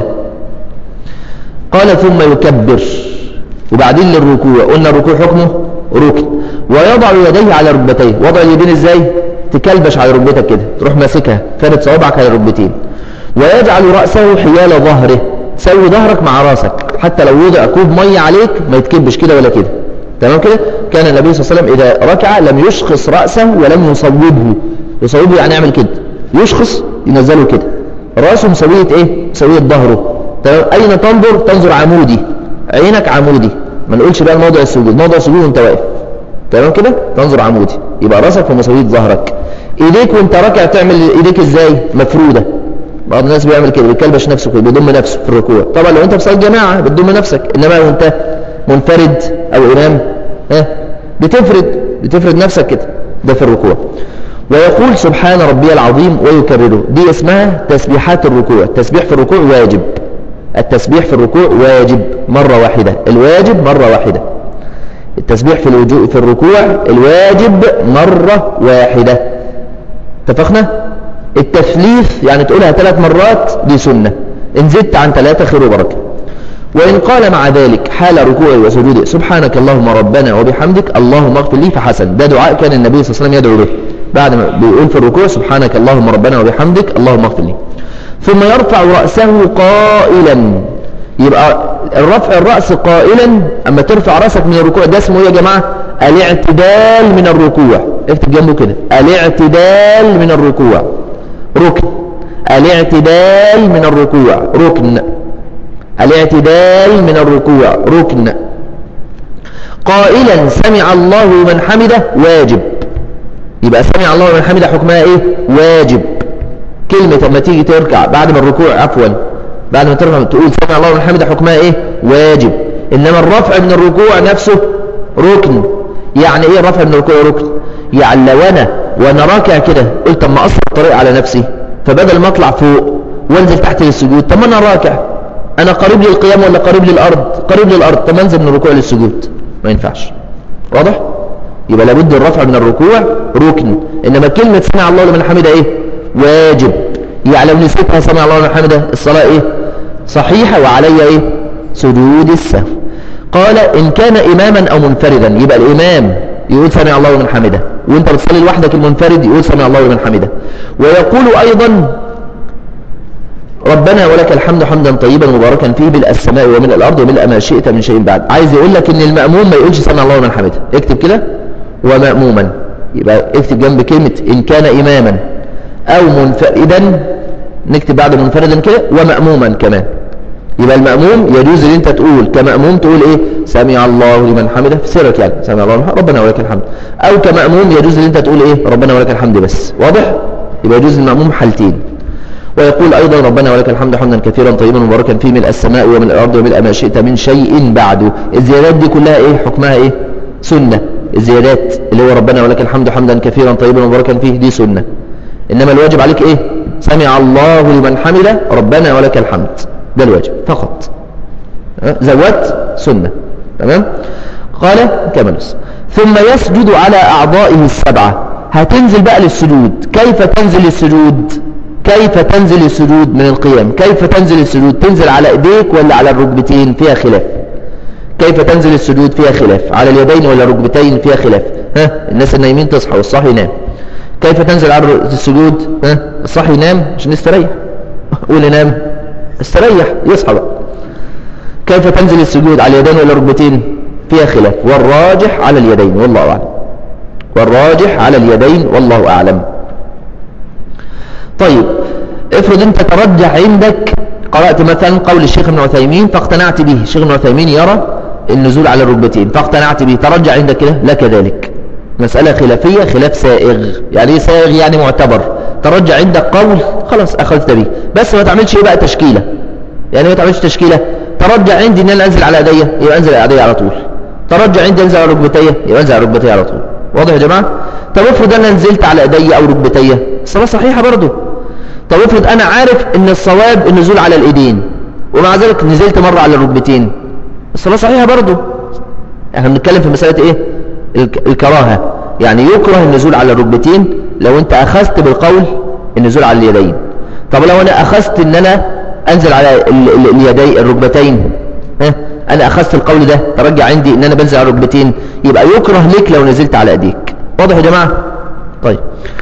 قال ثم يكبر وبعدين للركوع قلنا الركوع حكمه ركن ويضع يديه على ركبتيه وضع اليدين ازاي تكلبش على ركبتك كده تروح ماسكها فارد صوابعك على الركبتين ويجعل رأسه حيال ظهره سوي ظهرك مع راسك حتى لو وضع كوب مية عليك ما يتكبش كده ولا كده تمام كده كان النبي صلى الله عليه وسلم إذا ركع لم يشخص رأسه ولم يصوبه يصوبه يعني يعمل كده يشخص ينزله كده راسه مسوية ايه مسوية ظهره تمام اين تنظر تنظر عمودي عينك عمودي ما نقولش بقى موضع السجود موضع السجود وانت واقف تمام كده تنظر عمودي يبقى راسك في مسوية ظهرك ايديك وانت راكع تعمل ايديك ازاي مفرودة بعض الناس بيعمل كده بيكلبش نفسه كده بيضم نفسه في الركوع طبعا لو انت في صلاه جماعه بتضم نفسك انما لو انت منفرد او امام ها بتفرد بتفرد نفسك كده ده في الركوع ويقول سبحان ربي العظيم ويكرره دي اسمها تسبيحات الركوع التسبيح في الركوع واجب التسبيح في الركوع واجب مرة واحدة الواجب مرة واحدة التسبيح في, الوجوء في الركوع الواجب مرة واحدة اتفقنا التثليث يعني تقولها ثلاث مرات دي سنة إن زدت عن ثلاثة خير وبركة وإن قال مع ذلك حال ركوعه وسجوده سبحانك اللهم ربنا وبحمدك اللهم اغفر لي فحسن ده دعاء كان النبي صلى الله عليه وسلم يدعو به بعد ما بيقول في الركوع سبحانك اللهم ربنا وبحمدك اللهم اغفر لي ثم يرفع رأسه قائلا يبقى الرفع الرأس قائلا أما ترفع رأسك من الركوع ده اسمه ايه يا جماعة الاعتدال من الركوع اكتب جنبه كده الاعتدال من الركوع ركن الاعتدال من الركوع ركن الاعتدال من الركوع ركن قائلا سمع الله من حمده واجب يبقى سمع الله من حمده حكمها ايه واجب كلمة لما تيجي تركع بعد ما الركوع عفوا بعد ما ترفع تقول سمع الله من حمده حكمها ايه واجب إنما الرفع من الركوع نفسه ركن يعني إيه الرفع من الركوع ركن يعني لو أنا وأنا راكع كده قلت أما أصل الطريق على نفسي فبدل ما أطلع فوق وانزل تحت للسجود طب ما أنا راكع أنا قريب للقيام ولا قريب للأرض قريب للأرض طب انزل من الركوع للسجود ما ينفعش واضح يبقى لابد الرفع من الركوع ركن إنما كلمة سمع الله لمن حمده إيه واجب يعني لو نسيتها سمع الله لمن حمده الصلاة إيه صحيحة وعلي إيه سجود السهو قال إن كان إماما أو منفردا يبقى الإمام يقول سمع الله لمن حمده وانت بتصلي لوحدك المنفرد يقول سمع الله لمن حمده ويقول أيضا ربنا ولك الحمد حمدا طيبا مباركا فيه ملء السماء ومن الأرض وملء ما شئت من شيء بعد عايز يقول لك ان المأموم ما يقولش سمع الله لمن حمده اكتب كده ومأموما يبقى اكتب جنب كلمة إن كان إماما أو منفردا نكتب بعد منفردا كده ومأموما كمان يبقى المأموم يجوز ان انت تقول كمأموم تقول ايه سمع الله لمن حمده في سرك يعني سمع الله لمن ربنا ولك الحمد او كمأموم يجوز ان انت تقول ايه ربنا ولك الحمد بس واضح يبقى يجوز المأموم حالتين ويقول أيضا ربنا ولك الحمد حمدا كثيرا طيبا مباركا فيه ملء السماء ومن الأرض وملء ما شئت من شيء بعده الزيادات دي كلها إيه حكمها إيه سنة الزيادات اللي هو ربنا ولك الحمد حمدا كثيرا طيبا مباركا فيه دي سنة إنما الواجب عليك إيه سمع الله لمن حمده ربنا ولك الحمد ده الواجب فقط زودت سنة تمام قال كما ثم يسجد على أعضائه السبعة هتنزل بقى للسجود كيف تنزل السجود كيف تنزل السجود من القيام كيف تنزل السجود تنزل على ايديك ولا على الركبتين فيها خلاف كيف تنزل السجود فيها خلاف على اليدين ولا الركبتين فيها خلاف ها الناس النايمين تصحى والصاحي ينام كيف تنزل على السجود ها الصاحي ينام عشان يستريح قول ينام استريح يصحى بقى كيف تنزل السجود على اليدين ولا الركبتين فيها خلاف والراجح على اليدين والله أعلم والراجح على اليدين والله أعلم طيب افرض انت ترجح عندك قرأت مثلا قول الشيخ ابن عثيمين فاقتنعت به الشيخ ابن عثيمين يرى النزول على الركبتين فاقتنعت به ترجع عندك كده لا كذلك مسألة خلافية خلاف سائغ يعني ايه سائغ يعني معتبر ترجع عندك قول خلاص أخذت به بس ما تعملش ايه بقى تشكيلة يعني ما تعملش تشكيلة ترجع عندي ان انا انزل على ايديا يبقى انزل على ايديا على طول ترجع عندي انزل على ركبتي يبقى انزل على ركبتي على طول واضح يا جماعة طب افرض انا نزلت على ايديا او ركبتي الصلاة صحيحة برضه طب افرض انا عارف ان الصواب النزول على الايدين ومع ذلك نزلت مرة على الركبتين الصلاة صحيحة برضه احنا بنتكلم في مسألة ايه الكراهة يعني يكره النزول على الركبتين لو انت اخذت بالقول النزول على اليدين طب لو انا اخذت ان انا انزل على اليدين الركبتين ها انا اخذت القول ده ترجع عندي ان انا بنزل على الركبتين يبقى يكره لك لو نزلت على ايديك واضح يا جماعة طيب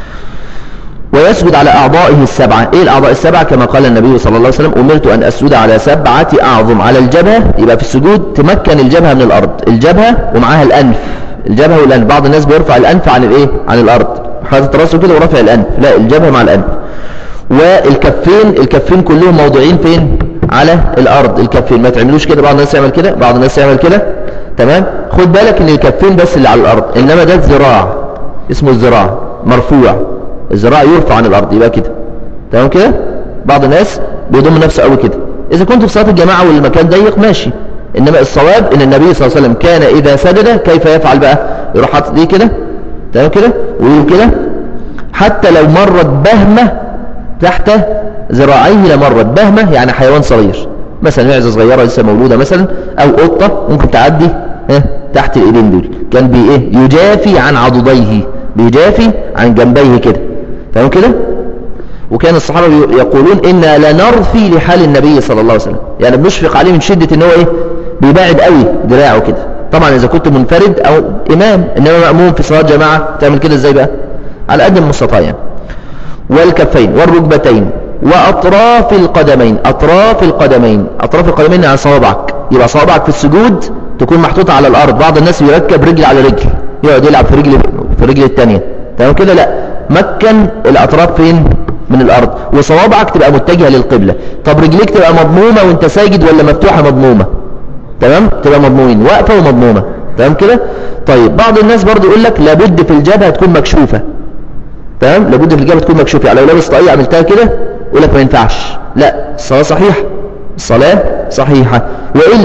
ويسجد على أعضائه السبعة إيه الأعضاء السبعة كما قال النبي صلى الله عليه وسلم أمرت أن أسجد على سبعة أعظم على الجبهة يبقى في السجود تمكن الجبهة من الأرض الجبهة ومعاها الأنف الجبهة والأنف بعض الناس بيرفع الأنف عن الإيه عن الأرض حاطط راسه كده ورفع الأنف لا الجبهة مع الأنف والكفين الكفين كلهم موضوعين فين على الأرض الكفين ما تعملوش كده بعض الناس يعمل كده بعض الناس يعمل كده تمام خد بالك ان الكفين بس اللي على الأرض إنما ده الذراع اسمه الذراع مرفوع الذراع يرفع عن الأرض يبقى كده تمام كده بعض الناس بيضم نفسه قوي كده إذا كنت في صلاة الجماعة والمكان ضيق ماشي إنما الصواب إن النبي صلى الله عليه وسلم كان إذا سجد كيف يفعل بقى يروح حاطط دي كده تمام كده ويقول كده حتى لو مرت بهمة تحت ذراعيه لمرت بهمة يعني حيوان صغير مثلا معزة صغيرة لسه مولودة مثلا أو قطة ممكن تعدي ها تحت الإيدين دول كان بي إيه يجافي عن عضديه بيجافي عن جنبيه كده تمام كده وكان الصحابة يقولون إنا لنرثي لحال النبي صلى الله عليه وسلم يعني بنشفق عليه من شدة إن هو إيه بيباعد قوي دراعه كده طبعا إذا كنت منفرد أو إمام إنما مأموم في صلاة جماعة تعمل كده إزاي بقى على قد المستطاع يعني والكفين والركبتين وأطراف القدمين أطراف القدمين أطراف القدمين يعني صوابعك يبقى صوابعك في السجود تكون محطوطة على الأرض بعض الناس يركب رجل على رجل يقعد يلعب في رجل في الرجل الثانية تمام كده لا مكن الأطراف فين من الأرض وصوابعك تبقى متجهة للقبلة طب رجليك تبقى مضمومة وانت ساجد ولا مفتوحة مضمومة تمام تبقى مضمومين واقفة ومضمومة تمام كده طيب بعض الناس برضو يقول لك لابد في الجبهة تكون مكشوفة تمام لابد في الجبهة تكون مكشوفة يعني لو لابس طاقية عملتها كده يقول لك ما ينفعش لا الصلاة صحيحة الصلاة صحيحة وإلا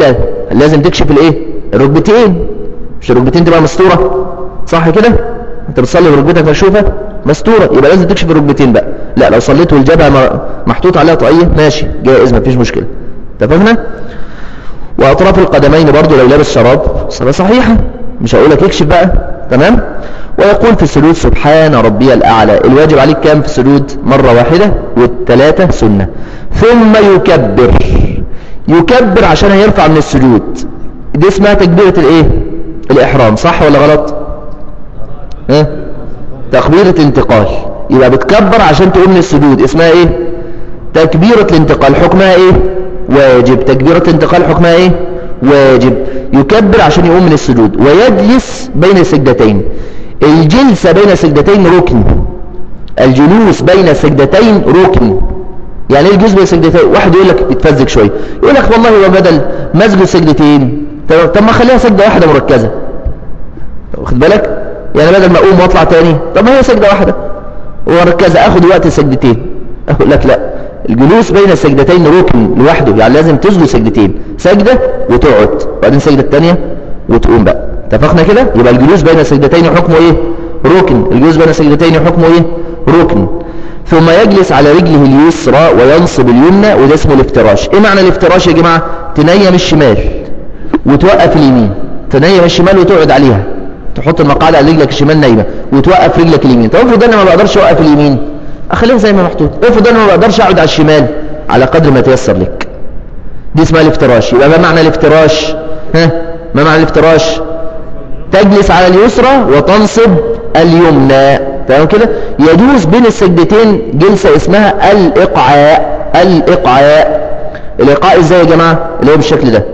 لازم تكشف الايه الركبتين مش الركبتين تبقى مستورة صح كده انت بتصلي بركبتك مكشوفة مستورة يبقى لازم تكشف الركبتين بقى لا لو صليت والجبهة محطوط عليها طاقية ماشي جائز مفيش مشكلة اتفقنا واطراف القدمين برضو لو لابس شراب صلاة صحيحة مش هقول لك اكشف بقى تمام ويقول في السجود سبحان ربي الأعلى الواجب عليك كام في السجود مرة واحدة والثلاثة سنة ثم يكبر يكبر عشان هيرفع من السجود دي اسمها تكبيرة الايه الإحرام صح ولا غلط ها تكبيرة انتقال يبقى بتكبر عشان تقوم من السجود اسمها ايه تكبيرة الانتقال حكمها ايه واجب تكبيرة الانتقال حكمها ايه واجب يكبر عشان يقوم من السجود ويجلس بين السجدتين الجلسة بين السجدتين ركن الجلوس بين السجدتين ركن يعني ايه الجلوس بين السجدتين واحد يقول لك يتفزك شويه يقول لك والله هو بدل مسجد سجدتين طب ما خليها سجدة واحدة مركزة واخد بالك يعني بدل ما اقوم واطلع تاني طب ما هي سجدة واحدة ومركزة اخد وقت سجدتين اقول لك لا الجلوس بين السجدتين ركن لوحده يعني لازم تسجد سجدتين سجدة وتقعد وبعدين سجدة الثانية وتقوم بقى اتفقنا كده يبقى الجلوس بين السجدتين حكمه ايه ركن الجلوس بين السجدتين حكمه ايه ركن ثم يجلس على رجله اليسرى وينصب اليمنى وده اسمه الافتراش ايه معنى الافتراش يا جماعة تنيم الشمال وتوقف اليمين تنيم الشمال وتقعد عليها تحط المقعدة على رجلك الشمال نايمة وتوقف رجلك اليمين طب افرض انا ما بقدرش اوقف اليمين اخليها زي ما محطوط افرض انا ما بقدرش اقعد على الشمال على قدر ما تيسر لك دي اسمها الافتراش يبقى ما معنى الافتراش ها ما معنى الافتراش تجلس على اليسرى وتنصب اليمنى تمام كده يجوز بين السجدتين جلسة اسمها الإقعاء الإقعاء الإقعاء ازاي يا جماعة اللي هو بالشكل ده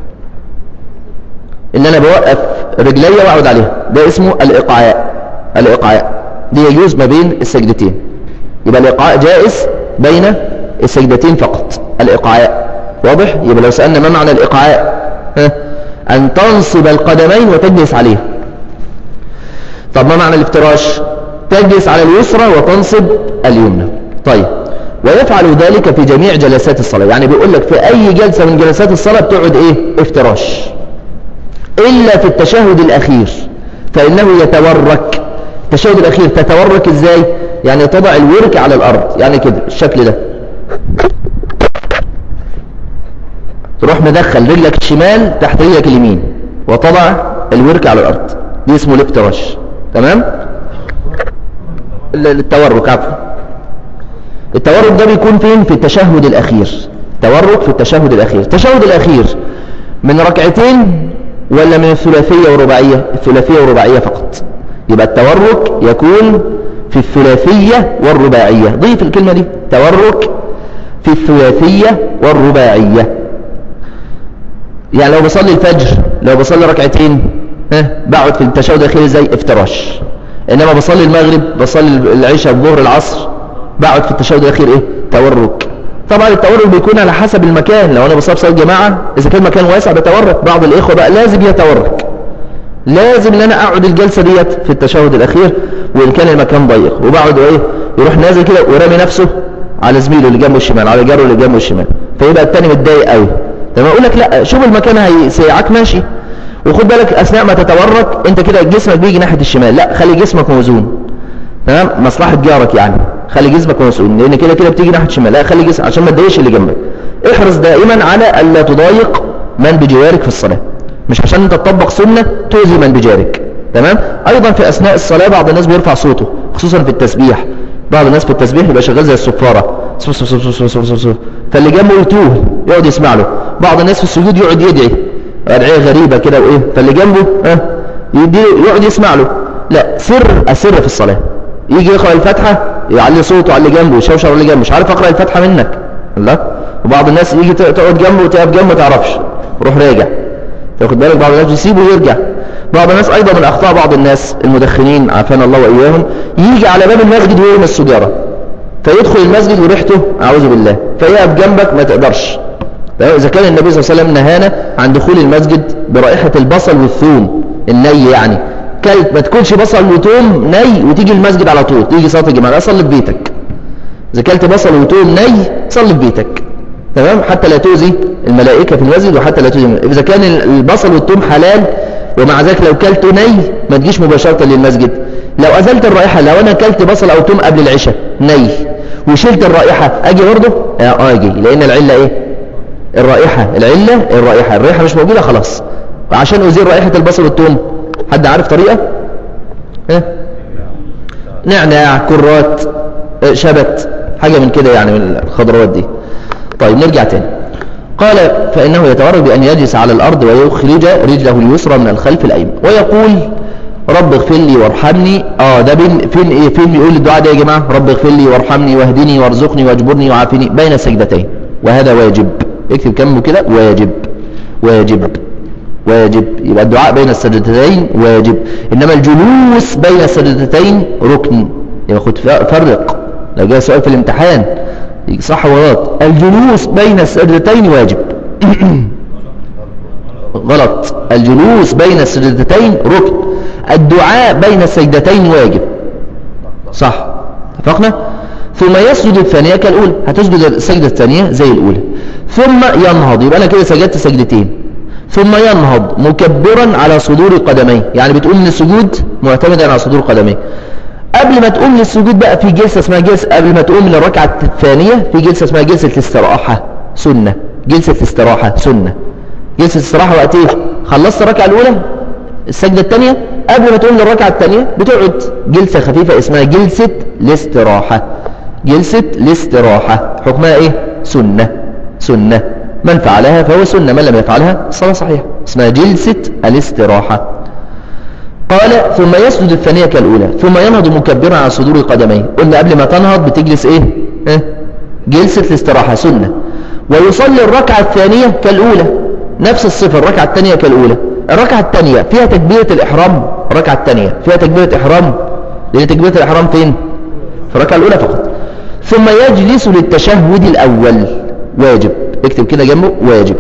ان انا بوقف رجلي واقعد عليها ده اسمه الإقعاء الإقعاء دي يجوز ما بين السجدتين يبقى الإقعاء جائز بين السجدتين فقط الإقعاء واضح يبقى لو سألنا ما معنى الإقعاء ها؟ أن تنصب القدمين وتجلس عليها طب ما معنى الافتراش تجلس على اليسرى وتنصب اليمنى طيب ويفعل ذلك في جميع جلسات الصلاة يعني بيقول لك في أي جلسة من جلسات الصلاة بتقعد إيه افتراش إلا في التشهد الأخير فإنه يتورك التشهد الأخير تتورك إزاي يعني تضع الورك على الأرض يعني كده الشكل ده تروح مدخل رجلك الشمال تحت رجلك اليمين وتضع الورك على الأرض دي اسمه الافتراش تمام التورك عفوا التورك ده بيكون فين في التشهد الأخير تورك في التشهد الأخير التشهد الأخير من ركعتين ولا من الثلاثية والرباعية الثلاثية والرباعية فقط يبقى التورك يكون في الثلاثية والرباعية ضيف الكلمة دي تورك في الثلاثية والرباعية يعني لو بصلي الفجر لو بصلي ركعتين ها بقعد في التشهد الأخير ازاي افتراش انما بصلي المغرب بصلي العشاء الظهر العصر بقعد في التشهد الأخير ايه تورك طبعا التورك بيكون على حسب المكان لو انا بصلي صلاه جماعه اذا كان مكان واسع بتورك بعض الاخوه بقى لازم يتورك لازم ان انا اقعد الجلسه ديت في التشهد الاخير وان كان المكان ضيق وبقعد ايه يروح نازل كده ورامي نفسه على زميله اللي جنبه الشمال على جاره اللي جنبه الشمال فيبقى التاني متضايق قوي طب اقول لك لا شوف المكان هيسيعك ماشي وخد بالك اثناء ما تتورك انت كده جسمك بيجي ناحيه الشمال لا خلي جسمك موزون تمام مصلحه جارك يعني خلي جسمك موزون لان كده كده بتيجي ناحيه الشمال لا خلي جسمك عشان ما تضايقش اللي جنبك احرص دائما على الا تضايق من بجوارك في الصلاه مش عشان انت تطبق سنه تؤذي من بجارك تمام ايضا في اثناء الصلاه بعض الناس بيرفع صوته خصوصا في التسبيح بعض الناس في التسبيح يبقى شغال زي الصفاره فاللي جنبه يتوه يقعد يسمع له بعض الناس في السجود يقعد يدعي ادعيه غريبه كده وايه فاللي جنبه ها يقعد يسمع له لا سر اسر في الصلاه يجي يقرا الفاتحه يعلي صوته على اللي جنبه يشوشر اللي جنبه مش عارف اقرا الفاتحه منك لا وبعض الناس يجي تقعد جنبه وتقف جنبه ما تعرفش روح راجع تاخد بالك بعض الناس يسيبه ويرجع بعض الناس ايضا من اخطاء بعض الناس المدخنين عافانا الله واياهم يجي على باب المسجد ويرمي السجاره فيدخل المسجد وريحته اعوذ بالله فيقف جنبك ما تقدرش اذا كان النبي صلى الله عليه وسلم نهانا عن دخول المسجد برائحه البصل والثوم الني يعني كلت ما تكونش بصل وثوم ني وتيجي المسجد على طول تيجي صلاه الجماعه صلي في بيتك اذا كلت بصل وثوم ني صلي في بيتك تمام حتى لا تؤذي الملائكة في المسجد وحتى لا تؤذي إذا كان البصل والثوم حلال ومع ذلك لو كلت ني ما تجيش مباشرة للمسجد لو أزلت الرائحة لو أنا كلت بصل أو ثوم قبل العشاء ني وشلت الرائحة أجي برضه آه أجي لأن العلة إيه الرائحة العلة الرائحة الرائحة مش موجودة خلاص وعشان أزيل رائحة البصل والثوم حد عارف طريقة ها نعناع كرات شبت حاجة من كده يعني من الخضروات دي طيب نرجع تاني قال فإنه يتورد بأن يجلس على الأرض ويخرج رجله اليسرى من الخلف الأيمن ويقول رب اغفر لي وارحمني اه ده بين فين ايه فين بيقول الدعاء ده يا جماعه رب اغفر لي وارحمني واهدني وارزقني واجبرني وعافني بين السجدتين وهذا واجب اكتب كمه كده واجب واجب واجب يبقى الدعاء بين السجدتين واجب انما الجلوس بين السجدتين ركن يبقى خد فرق لو جاء سؤال في الامتحان صح وغلط الجلوس بين السجدتين واجب غلط الجلوس بين السجدتين ركن الدعاء بين السجدتين واجب صح اتفقنا ثم يسجد الثانية كالأولى هتسجد السجدة الثانية زي الأولى ثم ينهض يبقى أنا كده سجدت سجدتين ثم ينهض مكبرا على صدور قدميه يعني بتقوم من السجود معتمدا على صدور قدميه قبل ما تقوم للسجود بقى في جلسة اسمها جلسة قبل ما تقوم للركعة الثانية في جلسة اسمها جلسة الاستراحة سنة جلسة الاستراحة سنة جلسة الاستراحة وقت ايه خلصت الركعة الأولى السجدة الثانية قبل ما تقوم للركعة الثانية بتقعد جلسة خفيفة اسمها جلسة الاستراحة جلسة الاستراحة حكمها ايه سنة سنة من فعلها فهو سنة من لم يفعلها الصلاة صحيحة اسمها جلسة الاستراحة قال ثم يسجد الثانية كالأولى ثم ينهض مكبرا على صدور قدميه قلنا قبل ما تنهض بتجلس ايه اه؟ جلسة الاستراحة سنة ويصلي الركعة الثانية كالأولى نفس الصفة الركعة الثانية كالأولى الركعة الثانية فيها تكبيرة الإحرام الركعة الثانية فيها تكبيرة إحرام لأن تكبيرة الإحرام فين في الركعة الأولى فقط ثم يجلس للتشهد الأول واجب اكتب كده جنبه واجب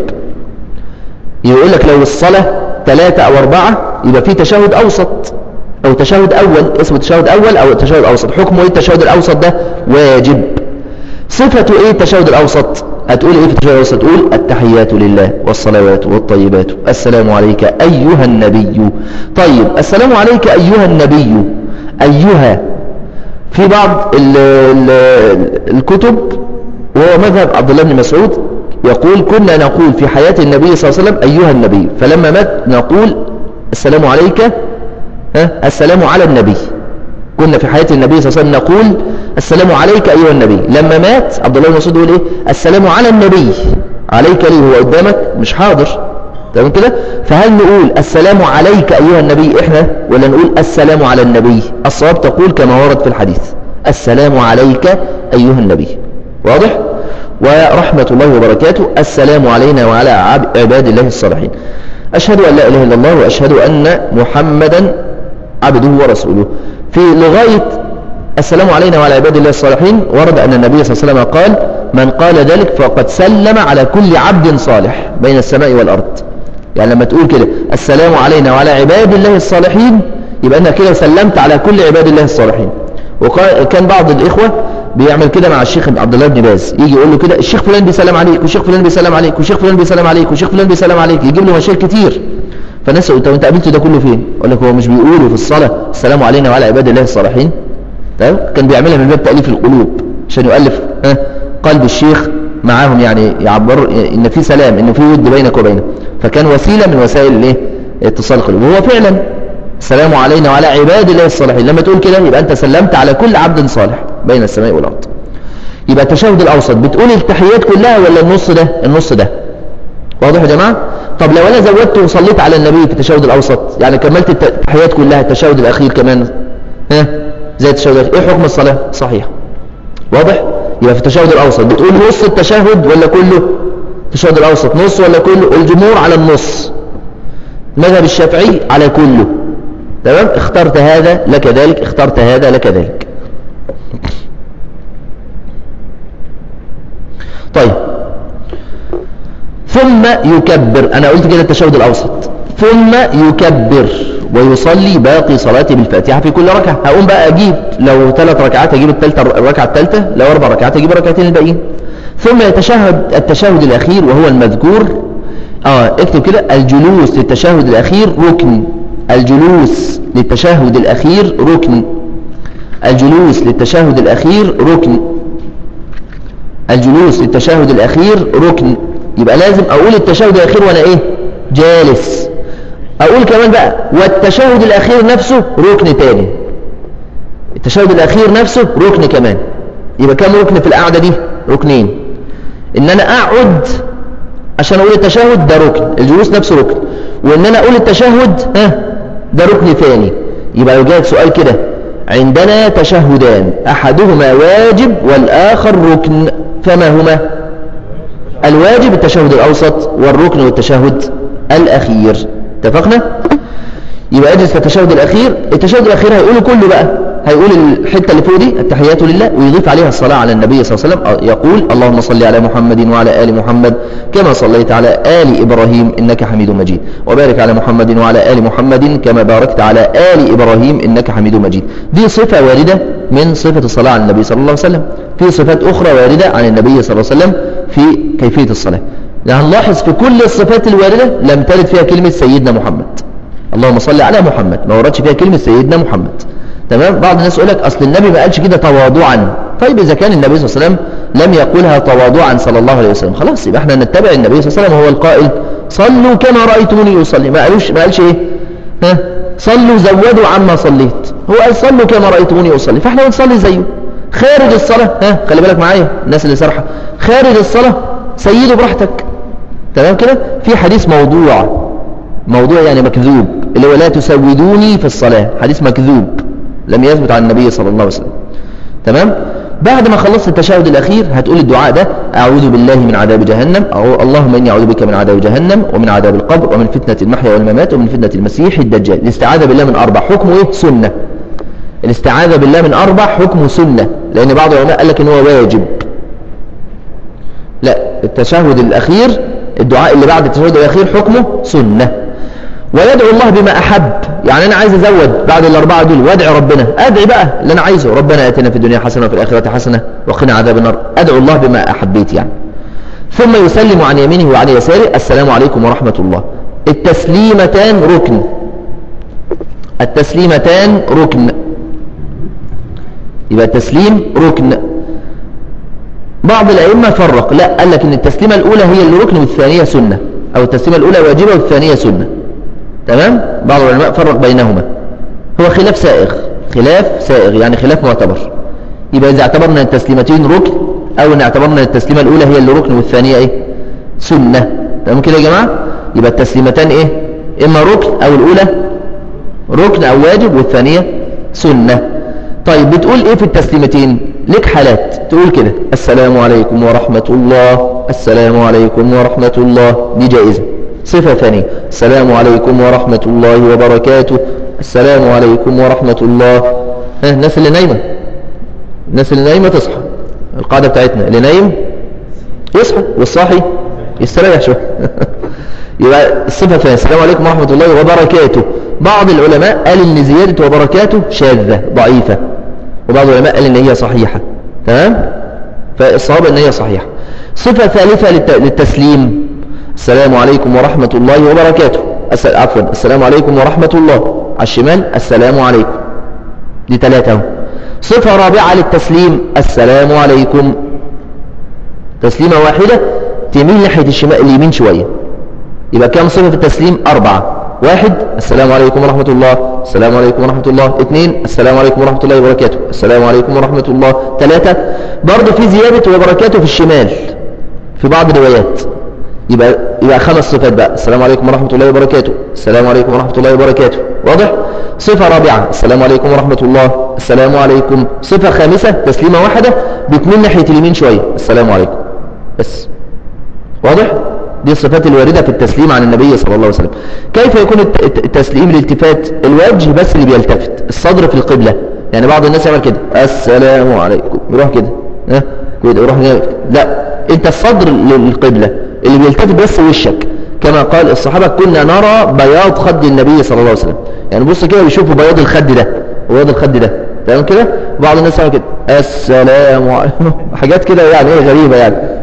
يقول لك لو الصلاة ثلاثة أو أربعة يبقى في تشهد أوسط أو تشهد أول اسمه تشهد أول أو تشهد أوسط حكمه إيه التشهد الأوسط ده واجب صفته إيه التشهد الأوسط هتقول إيه في التشهد الأوسط تقول التحيات لله والصلوات والطيبات السلام عليك أيها النبي طيب السلام عليك أيها النبي أيها في بعض ال ال الكتب وهو مذهب عبد الله بن مسعود يقول كنا نقول في حياة النبي صلى الله عليه وسلم أيها النبي فلما مات نقول السلام عليك ها السلام على النبي كنا في حياة النبي صلى الله عليه وسلم نقول السلام عليك أيها النبي لما مات عبد الله بن مسعود يقول إيه السلام على النبي عليك ليه هو قدامك مش حاضر تمام كده فهل نقول السلام عليك أيها النبي إحنا ولا نقول السلام على النبي الصواب تقول كما ورد في الحديث السلام عليك أيها النبي واضح ورحمة الله وبركاته السلام علينا وعلى عباد الله الصالحين أشهد أن لا إله إلا الله وأشهد أن محمدا عبده ورسوله في لغاية السلام علينا وعلى عباد الله الصالحين ورد أن النبي صلى الله عليه وسلم قال من قال ذلك فقد سلم على كل عبد صالح بين السماء والأرض يعني لما تقول كده السلام علينا وعلى عباد الله الصالحين يبقى أنك كده سلمت على كل عباد الله الصالحين وكان بعض الإخوة بيعمل كده مع الشيخ عبد الله بن باز يجي يقول له كده الشيخ فلان بيسلم عليك والشيخ فلان بيسلم عليك والشيخ فلان بيسلم عليك والشيخ فلان بيسلم عليك يجيب له مشاكل كتير فالناس انت وانت قابلته ده كله فين يقول لك هو مش بيقولوا في الصلاه السلام علينا وعلى عباد الله الصالحين تمام كان بيعملها من باب تاليف القلوب عشان يؤلف ها قلب الشيخ معاهم يعني يعبر ان في سلام ان في ود بينك وبينه فكان وسيله من وسائل الايه اتصال القلوب وهو فعلا السلام علينا وعلى عباد الله الصالحين لما تقول كده يبقى انت سلمت على كل عبد صالح بين السماء والارض يبقى التشهد الأوسط بتقول التحيات كلها ولا النص ده النص ده واضح يا جماعة طب لو أنا زودت وصليت على النبي في التشهد الأوسط يعني كملت التحيات كلها التشهد الأخير كمان ها زي التشهد الأخير إيه حكم الصلاة صحيح واضح يبقى في التشهد الأوسط بتقول نص التشهد ولا كله التشهد الأوسط نص ولا كله الجمهور على النص مذهب الشافعي على كله تمام اخترت هذا لك ذلك اخترت هذا لك ذلك طيب ثم يكبر أنا قلت كده التشهد الأوسط ثم يكبر ويصلي باقي صلاته بالفاتحة في كل ركعة هقوم بقى أجيب لو ثلاث ركعات أجيب الثالثة الركعة الثالثة لو أربع ركعات أجيب الركعتين الباقيين ثم يتشهد التشهد الأخير وهو المذكور اه اكتب كده الجلوس للتشهد الأخير ركن الجلوس للتشهد الأخير ركن الجلوس للتشهد الأخير ركن الجلوس للتشهد الأخير ركن يبقى لازم أقول التشهد الأخير وأنا إيه جالس أقول كمان بقى والتشهد الأخير نفسه ركن تاني التشهد الأخير نفسه ركن كمان يبقى كم ركن في القعدة دي ركنين إن أنا أقعد عشان أقول التشهد ده ركن الجلوس نفسه ركن وإن أنا أقول التشهد ها ده ركن ثاني يبقى يجاك سؤال كده عندنا تشهدان أحدهما واجب والآخر ركن فما هما الواجب التشهد الأوسط والركن والتشهد الأخير اتفقنا يبقى اجلس في التشهد الأخير التشهد الأخير هيقوله كله بقى هيقول الحتة اللي فوق دي التحيات لله ويضيف عليها الصلاة على النبي صلى الله عليه وسلم يقول اللهم صل على محمد وعلى آل محمد كما صليت على آل إبراهيم إنك حميد مجيد وبارك على محمد وعلى آل محمد كما باركت على آل إبراهيم إنك حميد مجيد دي صفة واردة من صفة الصلاة على النبي صلى الله عليه وسلم في صفات أخرى واردة عن النبي صلى الله عليه وسلم في كيفية الصلاة هنلاحظ في كل الصفات الواردة لم ترد فيها كلمة سيدنا محمد اللهم صل على محمد ما وردش فيها كلمة سيدنا محمد تمام بعض الناس يقول لك أصل النبي ما قالش كده تواضعا طيب إذا كان النبي صلى الله عليه وسلم لم يقولها تواضعا صلى الله عليه وسلم خلاص يبقى احنا نتبع النبي صلى الله عليه وسلم وهو القائل صلوا كما رأيتموني يصلي ما قالوش ما قالش ايه ها صلوا زودوا عما صليت هو قال صلوا كما رأيتموني يصلي فاحنا نصلي زيه خارج الصلاة ها خلي بالك معايا الناس اللي سرحة خارج الصلاة سيده براحتك تمام كده في حديث موضوع موضوع يعني مكذوب اللي هو لا تسودوني في الصلاة حديث مكذوب لم يثبت عن النبي صلى الله عليه وسلم تمام بعد ما خلصت التشهد الأخير هتقول الدعاء ده أعوذ بالله من عذاب جهنم أو اللهم إني أعوذ بك من عذاب جهنم ومن عذاب القبر ومن فتنة المحيا والممات ومن فتنة المسيح الدجال الاستعاذة بالله من أربع حكمه إيه سنة الاستعاذة بالله من أربع حكمه سنة لأن بعض العلماء قال لك إن هو واجب لا التشهد الأخير الدعاء اللي بعد التشهد الأخير حكمه سنة ويدعو الله بما أحب يعني أنا عايز أزود بعد الأربعة دول وادعي ربنا أدعي بقى اللي أنا عايزه ربنا أتنا في الدنيا حسنة وفي الآخرة حسنة وقنا عذاب النار أدعو الله بما أحبيت يعني ثم يسلم عن يمينه وعن يساره السلام عليكم ورحمة الله التسليمتان ركن التسليمتان ركن يبقى التسليم ركن بعض الأئمة فرق لا قال لك ان التسليمة الأولى هي اللي ركن والثانية سنة أو التسليمة الأولى واجبة والثانية سنة تمام بعض العلماء فرق بينهما هو خلاف سائغ خلاف سائغ يعني خلاف معتبر يبقى إذا اعتبرنا التسليمتين ركن أو إن اعتبرنا التسليمة الأولى هي اللي ركن والثانية إيه سنة تمام كده يا جماعة يبقى التسليمتان إيه إما ركن أو الأولى ركن أو واجب والثانية سنة طيب بتقول إيه في التسليمتين لك حالات تقول كده السلام عليكم ورحمة الله السلام عليكم ورحمة الله دي جائزة صفة ثانية السلام عليكم ورحمة الله وبركاته السلام عليكم ورحمة الله ها الناس اللي نايمة الناس اللي نايمة تصحى القاعدة بتاعتنا اللي نايم يصحى والصاحي يستريح شوية يبقى الصفة الثانية السلام عليكم ورحمة الله وبركاته بعض العلماء قال ان زيادة وبركاته شاذة ضعيفة وبعض العلماء قال ان هي صحيحة تمام فالصواب ان هي صحيحة صفة ثالثة للتسليم السلام عليكم ورحمة الله وبركاته عفوا السلام عليكم ورحمة الله على الشمال السلام عليكم دي ثلاثة صفة رابعة للتسليم السلام عليكم تسليمة واحدة تميل ناحية الشمال اليمين شوية يبقى كم صفة في التسليم أربعة واحد السلام عليكم ورحمة الله السلام عليكم ورحمة الله اثنين السلام عليكم ورحمة الله وبركاته السلام عليكم ورحمة الله ثلاثة برضه في زيادة وبركاته في الشمال في بعض الروايات يبقى يبقى خمس صفات بقى السلام عليكم ورحمة الله وبركاته السلام عليكم ورحمة الله وبركاته واضح صفة رابعة السلام عليكم ورحمة الله السلام عليكم صفة خامسة تسليمة واحدة بتميل ناحية اليمين شوية السلام عليكم بس واضح دي الصفات الواردة في التسليم عن النبي صلى الله عليه وسلم كيف يكون التسليم الالتفات الوجه بس اللي بيلتفت الصدر في القبلة يعني بعض الناس يعمل كده السلام عليكم يروح كده ها كده يروح كده لا انت الصدر للقبلة اللي بيلتفت بس وشك كما قال الصحابة كنا نرى بياض خد النبي صلى الله عليه وسلم يعني بص كده بيشوفوا بياض الخد ده بياض الخد ده تمام كده بعض الناس يعمل كده السلام عليكم حاجات كده يعني ايه غريبة يعني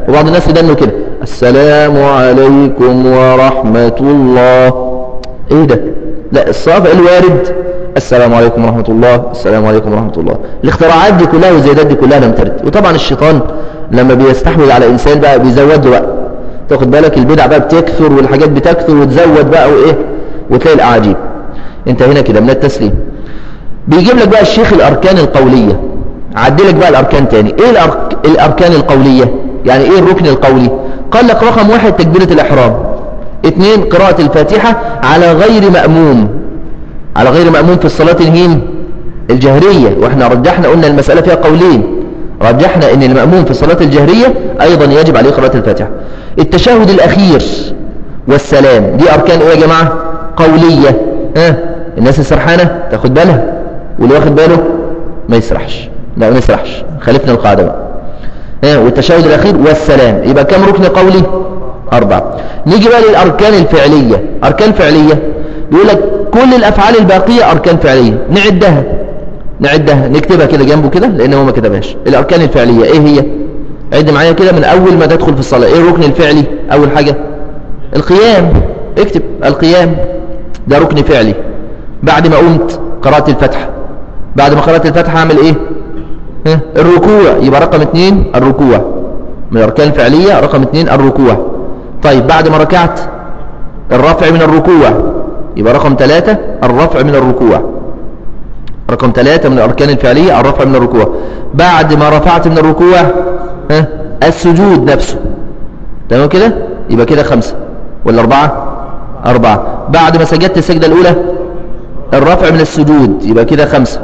وبعض الناس يدنوا كده السلام عليكم ورحمة الله ايه ده لا الصواب الوارد السلام عليكم ورحمة الله السلام عليكم ورحمة الله الاختراعات دي كلها والزيادات دي كلها لم ترد وطبعا الشيطان لما بيستحوذ على انسان بقى بيزود له بقى تاخد بالك البدع بقى بتكثر والحاجات بتكثر وتزود بقى وايه وتلاقي الاعاجيب انت هنا كده من التسليم بيجيب لك بقى الشيخ الاركان القولية عدلك بقى الاركان تاني ايه الأرك... الاركان القولية يعني ايه الركن القولي قال لك رقم واحد تكبيرة الاحرام اثنين قراءة الفاتحة على غير مأموم على غير مأموم في الصلاة الهيم الجهرية واحنا رجحنا قلنا المسألة فيها قولين رجحنا ان المأموم في الصلاة الجهرية ايضا يجب عليه قراءة الفاتحة التشهد الاخير والسلام دي اركان ايه يا جماعة قولية ها الناس السرحانة تاخد بالها واللي واخد باله ما يسرحش لا ما يسرحش خالفنا القاعدة بقى ها والتشهد الاخير والسلام يبقى كم ركن قولي أربعة نيجي بقى للأركان الفعلية أركان فعلية بيقول لك كل الأفعال الباقية أركان فعلية نعدها نعدها نكتبها كده جنبه كده لأن هو ما كتبهاش الأركان الفعلية إيه هي عد معايا كده من أول ما تدخل في الصلاة إيه الركن الفعلي أول حاجة القيام اكتب القيام ده ركن فعلي بعد ما قمت قرأت الفتحة بعد ما قرأت الفتحة أعمل إيه ها؟ الركوع يبقى رقم اثنين الركوع من الأركان الفعلية رقم اثنين الركوع طيب بعد ما ركعت الرفع من الركوع يبقى رقم ثلاثة الرفع من الركوع رقم ثلاثة من الأركان الفعلية الرفع من الركوع بعد ما رفعت من الركوع ها السجود نفسه تمام كده يبقى كده خمسة ولا أربعة أربعة بعد ما سجدت السجدة الأولى الرفع من السجود يبقى كده خمسة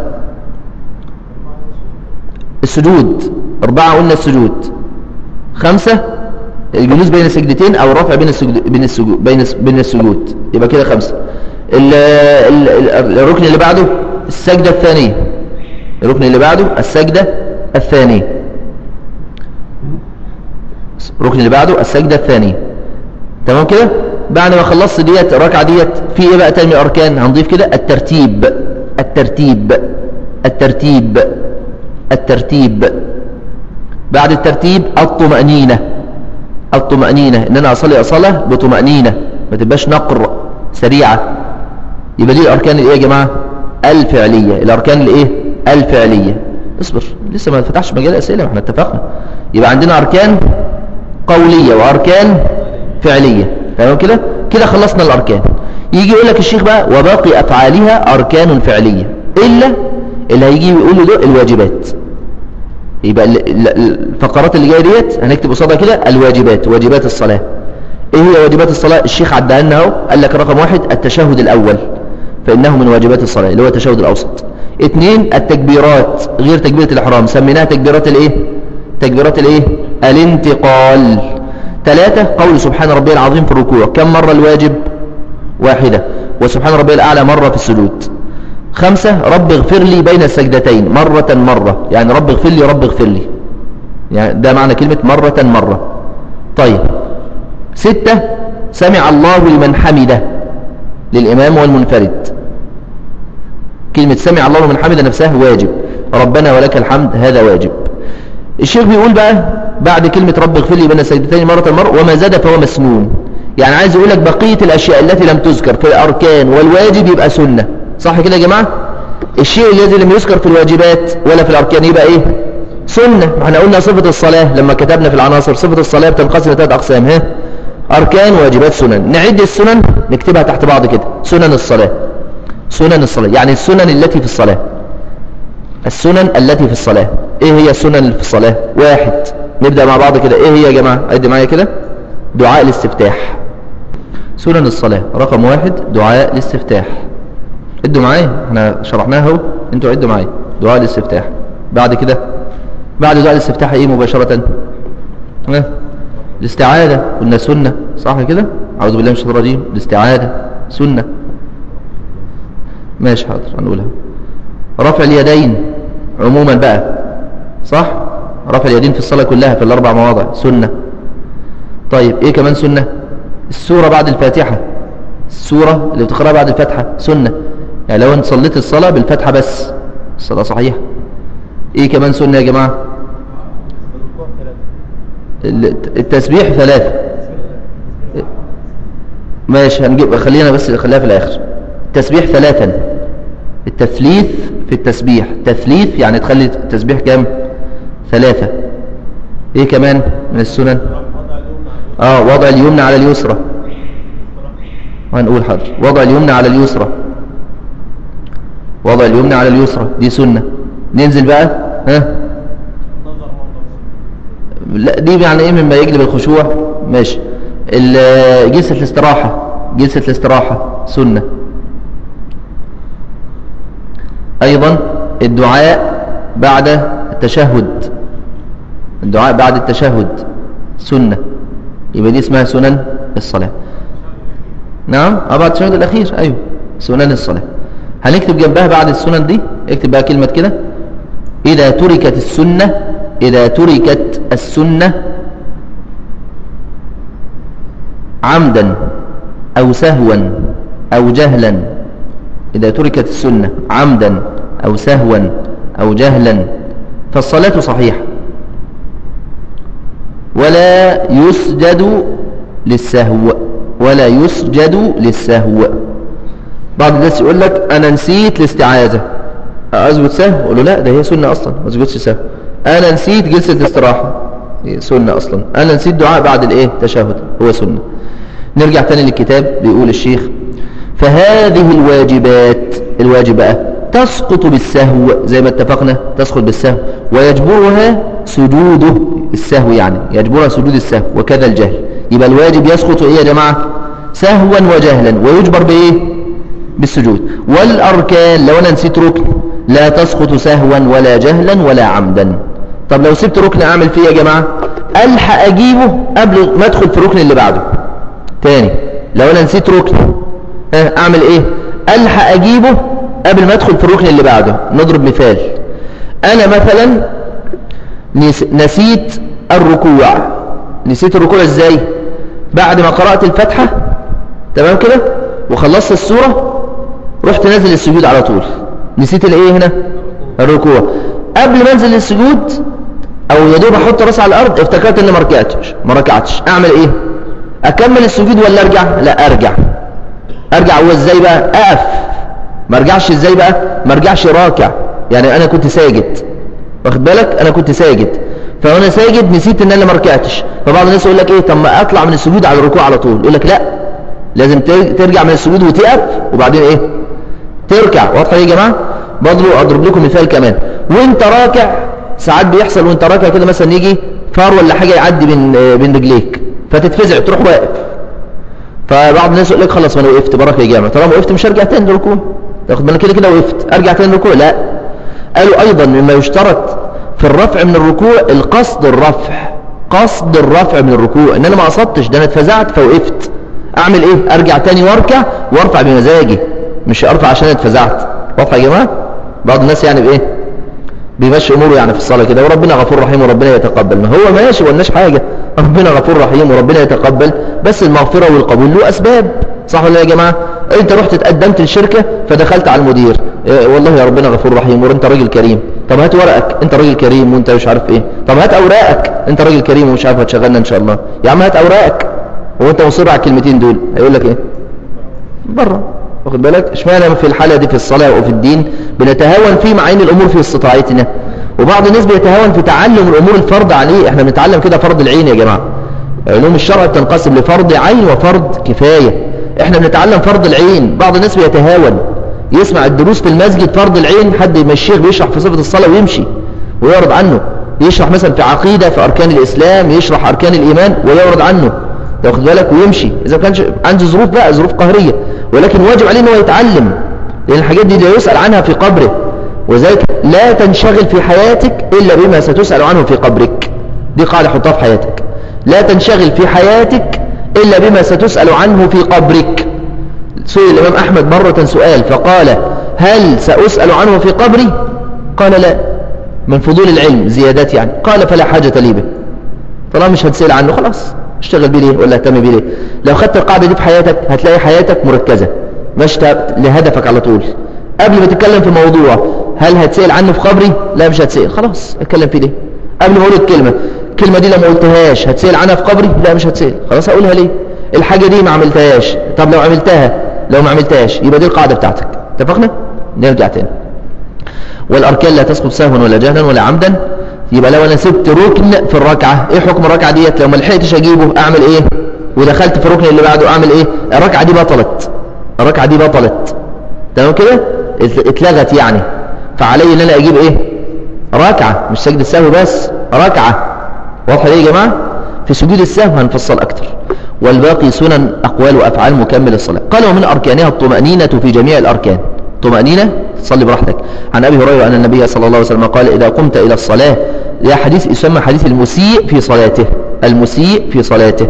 السجود أربعة قلنا السجود خمسة الجلوس بين السجدتين او الرفع بين السجود بين السجود بين بين السجود يبقى كده خمسة ال ال الركن اللي بعده السجدة الثانية الركن اللي بعده السجدة الثانية الركن اللي بعده السجدة الثانية تمام كده بعد ما خلصت ديت الركعة ديت في ايه بقى تاني اركان هنضيف كده الترتيب الترتيب الترتيب الترتيب بعد الترتيب الطمأنينة الطمأنينة ان انا اصلي اصلاة بطمأنينة ما تبقاش نقر سريعة يبقى دي الاركان الايه يا جماعة الفعلية الاركان الايه الفعلية اصبر لسه ما فتحش مجال اسئلة ما احنا اتفقنا يبقى عندنا اركان قولية واركان فعلية تمام كده كده خلصنا الاركان يجي يقول لك الشيخ بقى وباقي افعالها اركان فعلية الا اللي هيجي يقول له ده الواجبات يبقى الفقرات اللي جايه ديت هنكتب قصادها كده الواجبات واجبات الصلاة ايه هي واجبات الصلاة الشيخ عدها لنا اهو قال لك رقم واحد التشهد الاول فانه من واجبات الصلاة اللي هو التشهد الاوسط اثنين التكبيرات غير تكبيرة الاحرام سميناها تكبيرات الايه تكبيرات الايه الانتقال ثلاثة قول سبحان ربي العظيم في الركوع كم مرة الواجب واحدة وسبحان ربي الاعلى مرة في السجود خمسة رب اغفر لي بين السجدتين مرة مرة يعني رب اغفر لي رب اغفر لي يعني ده معنى كلمة مرة مرة طيب ستة سمع الله لمن حمده للإمام والمنفرد كلمة سمع الله لمن حمده نفسها واجب ربنا ولك الحمد هذا واجب الشيخ بيقول بقى بعد كلمة رب اغفر لي بين السجدتين مرة مرة وما زاد فهو مسنون يعني عايز يقول لك بقية الأشياء التي لم تذكر في الأركان والواجب يبقى سنة صح كده يا جماعة الشيء الذي لم يذكر في الواجبات ولا في الأركان يبقى إيه سنة احنا قلنا صفة الصلاة لما كتبنا في العناصر صفة الصلاة بتنقسم لثلاث أقسام ها أركان واجبات سنن نعد السنن نكتبها تحت بعض كده سنن الصلاة سنن الصلاة يعني السنن التي في الصلاة السنن التي في الصلاة ايه هي السنن اللي في الصلاة واحد نبدأ مع بعض كده ايه هي يا جماعة عد معايا كده دعاء الاستفتاح سنن الصلاة رقم واحد دعاء الاستفتاح عدوا معايا احنا شرحناها اهو انتوا عدوا معايا دعاء الاستفتاح بعد كده بعد دعاء الاستفتاح ايه مباشرة اه الاستعاذة قلنا سنة صح كده اعوذ بالله من الشيطان الرجيم الاستعاذة سنة ماشي حاضر هنقولها رفع اليدين عموما بقى صح رفع اليدين في الصلاة كلها في الاربع مواضع سنة طيب ايه كمان سنة السورة بعد الفاتحة السورة اللي بتقرأها بعد الفاتحة سنة يعني لو انت صليت الصلاة بالفاتحة بس الصلاة صحيحة ايه كمان سنة يا جماعة التسبيح ثلاثة ماشي هنجيب خلينا بس خليها في الآخر التسبيح ثلاثا التثليث في التسبيح تثليث يعني تخلي التسبيح كام ثلاثة ايه كمان من السنن اه وضع اليمنى على اليسرى هنقول حاضر وضع اليمنى على اليسرى وضع اليمنى على اليسرى دي سنة ننزل بقى ها لا دي يعني ايه مما يجلب الخشوع ماشي جلسة الاستراحة جلسة الاستراحة سنة ايضا الدعاء بعد التشهد الدعاء بعد التشهد سنة يبقى دي اسمها سنن الصلاة نعم اه بعد التشهد الاخير ايوه سنن الصلاة هنكتب جنبها بعد السنن دي اكتب بقى كلمة كده إذا تركت السنة إذا تركت السنة عمدا أو سهوا أو جهلا إذا تركت السنة عمدا أو سهوا أو جهلا فالصلاة صحيحة ولا يسجد للسهو ولا يسجد للسهو بعض الناس يقول لك أنا نسيت الاستعاذة أسجد سهو أقول له لا ده هي سنة أصلا ما أسجدش سهو أنا نسيت جلسة الاستراحة سنة أصلا أنا نسيت دعاء بعد الإيه تشهد هو سنة نرجع تاني للكتاب بيقول الشيخ فهذه الواجبات الواجب بقى تسقط بالسهو زي ما اتفقنا تسقط بالسهو ويجبرها سجوده السهو يعني يجبرها سجود السهو وكذا الجهل يبقى الواجب يسقط ايه يا جماعة سهوا وجهلا ويجبر بايه بالسجود والاركان لو انا نسيت ركن لا تسقط سهوا ولا جهلا ولا عمدا طب لو سبت ركن اعمل فيه يا جماعة الحق اجيبه قبل ما ادخل في الركن اللي بعده تاني لو انا نسيت ركن اعمل ايه الحق اجيبه قبل ما ادخل في الركن اللي بعده نضرب مثال انا مثلا نسيت الركوع نسيت الركوع ازاي بعد ما قرأت الفتحة تمام كده وخلصت السورة رحت نازل السجود على طول نسيت الايه هنا الركوع قبل ما انزل السجود او يا دوب احط راسي على الارض افتكرت اني ما ركعتش ما ركعتش اعمل ايه اكمل السجود ولا ارجع لا ارجع ارجع هو ازاي بقى اقف ما ارجعش ازاي بقى ما ارجعش راكع يعني انا كنت ساجد واخد بالك انا كنت ساجد فانا ساجد نسيت ان انا ما ركعتش فبعض الناس يقول لك ايه طب ما اطلع من السجود على الركوع على طول يقول لك لا لازم ترجع من السجود وتقف وبعدين ايه تركع واضحه يا جماعه برضه اضرب لكم مثال كمان وانت راكع ساعات بيحصل وانت راكع كده مثلا يجي فار ولا حاجه يعدي بين بين رجليك فتتفزع تروح واقف فبعض الناس يقول لك خلاص ما انا وقفت بركه يا جامع طالما وقفت مش هرجع تاني للركوع تاخد بالك كده كده وقفت ارجع تاني للركوع لا قالوا ايضا مما يشترط في الرفع من الركوع القصد الرفع قصد الرفع من الركوع ان انا ما قصدتش ده انا اتفزعت فوقفت اعمل ايه ارجع تاني واركع وارفع بمزاجي مش ارفع عشان اتفزعت واضحه يا جماعه بعض الناس يعني بايه بيمشي اموره يعني في الصلاه كده وربنا غفور رحيم وربنا يتقبل ما هو ماشي ولناش حاجه ربنا غفور رحيم وربنا يتقبل بس المغفره والقبول له اسباب صح ولا يا جماعه انت رحت اتقدمت للشركه فدخلت على المدير إيه والله يا ربنا غفور رحيم وانت راجل كريم طب هات ورقك انت راجل كريم وانت مش عارف ايه طب هات اوراقك انت راجل كريم ومش عارف هتشغلنا ان شاء الله يا عم هات اوراقك وانت مصر على الكلمتين دول هيقول لك ايه بره واخد بالك اشمعنى في الحاله دي في الصلاه وفي الدين بنتهاون في مع ان الامور في استطاعتنا وبعض الناس بيتهاون في تعلم الامور الفرض عليه احنا بنتعلم كده فرض العين يا جماعه علوم الشرع بتنقسم لفرض عين وفرض كفايه احنا بنتعلم فرض العين بعض الناس بيتهاون يسمع الدروس في المسجد فرض العين حد ما الشيخ بيشرح في صفه الصلاه ويمشي ويعرض عنه يشرح مثلا في عقيده في اركان الاسلام يشرح اركان الايمان ويعرض عنه واخد بالك ويمشي اذا ما كانش عنده ظروف بقى ظروف قهريه ولكن واجب عليه انه يتعلم لان الحاجات دي لا يسال عنها في قبره وذلك لا تنشغل في حياتك الا بما ستسال عنه في قبرك دي قاعده حطها في حياتك لا تنشغل في حياتك الا بما ستسال عنه في قبرك سئل الامام احمد مره سؤال فقال هل ساسال عنه في قبري قال لا من فضول العلم زيادات يعني قال فلا حاجه لي به طالما مش هتسال عنه خلاص اشتغل بيه ليه ولا اهتم بيه ليه لو خدت القاعدة دي في حياتك هتلاقي حياتك مركزة ماشية لهدفك على طول قبل ما تتكلم في موضوع هل هتسأل عنه في قبري لا مش هتسأل خلاص اتكلم فيه ليه قبل ما اقول الكلمة الكلمة دي لو ما قلتهاش هتسأل عنها في قبري لا مش هتسأل خلاص هقولها ليه الحاجة دي ما عملتهاش طب لو عملتها لو ما عملتهاش يبقى دي القاعدة بتاعتك اتفقنا نرجع تاني والأركان لا تسقط سهوا ولا جهلا ولا عمدا يبقى لو أنا سبت ركن في الركعة إيه حكم الركعة ديت لو ما لحقتش أجيبه أعمل إيه ودخلت في الركن اللي بعده أعمل إيه الركعة دي بطلت الركعة دي بطلت تمام كده اتلغت يعني فعلي ان انا اجيب ايه ركعة مش سجد السهو بس ركعة واضحة ليه يا جماعة في سجود السهو هنفصل اكتر والباقي سنن اقوال وافعال مكمل الصلاة قال ومن اركانها الطمأنينة في جميع الاركان طمأنينة تصلي براحتك عن ابي هريرة ان النبي صلى الله عليه وسلم قال اذا قمت الى الصلاة ده حديث يسمى حديث المسيء في صلاته المسيء في صلاته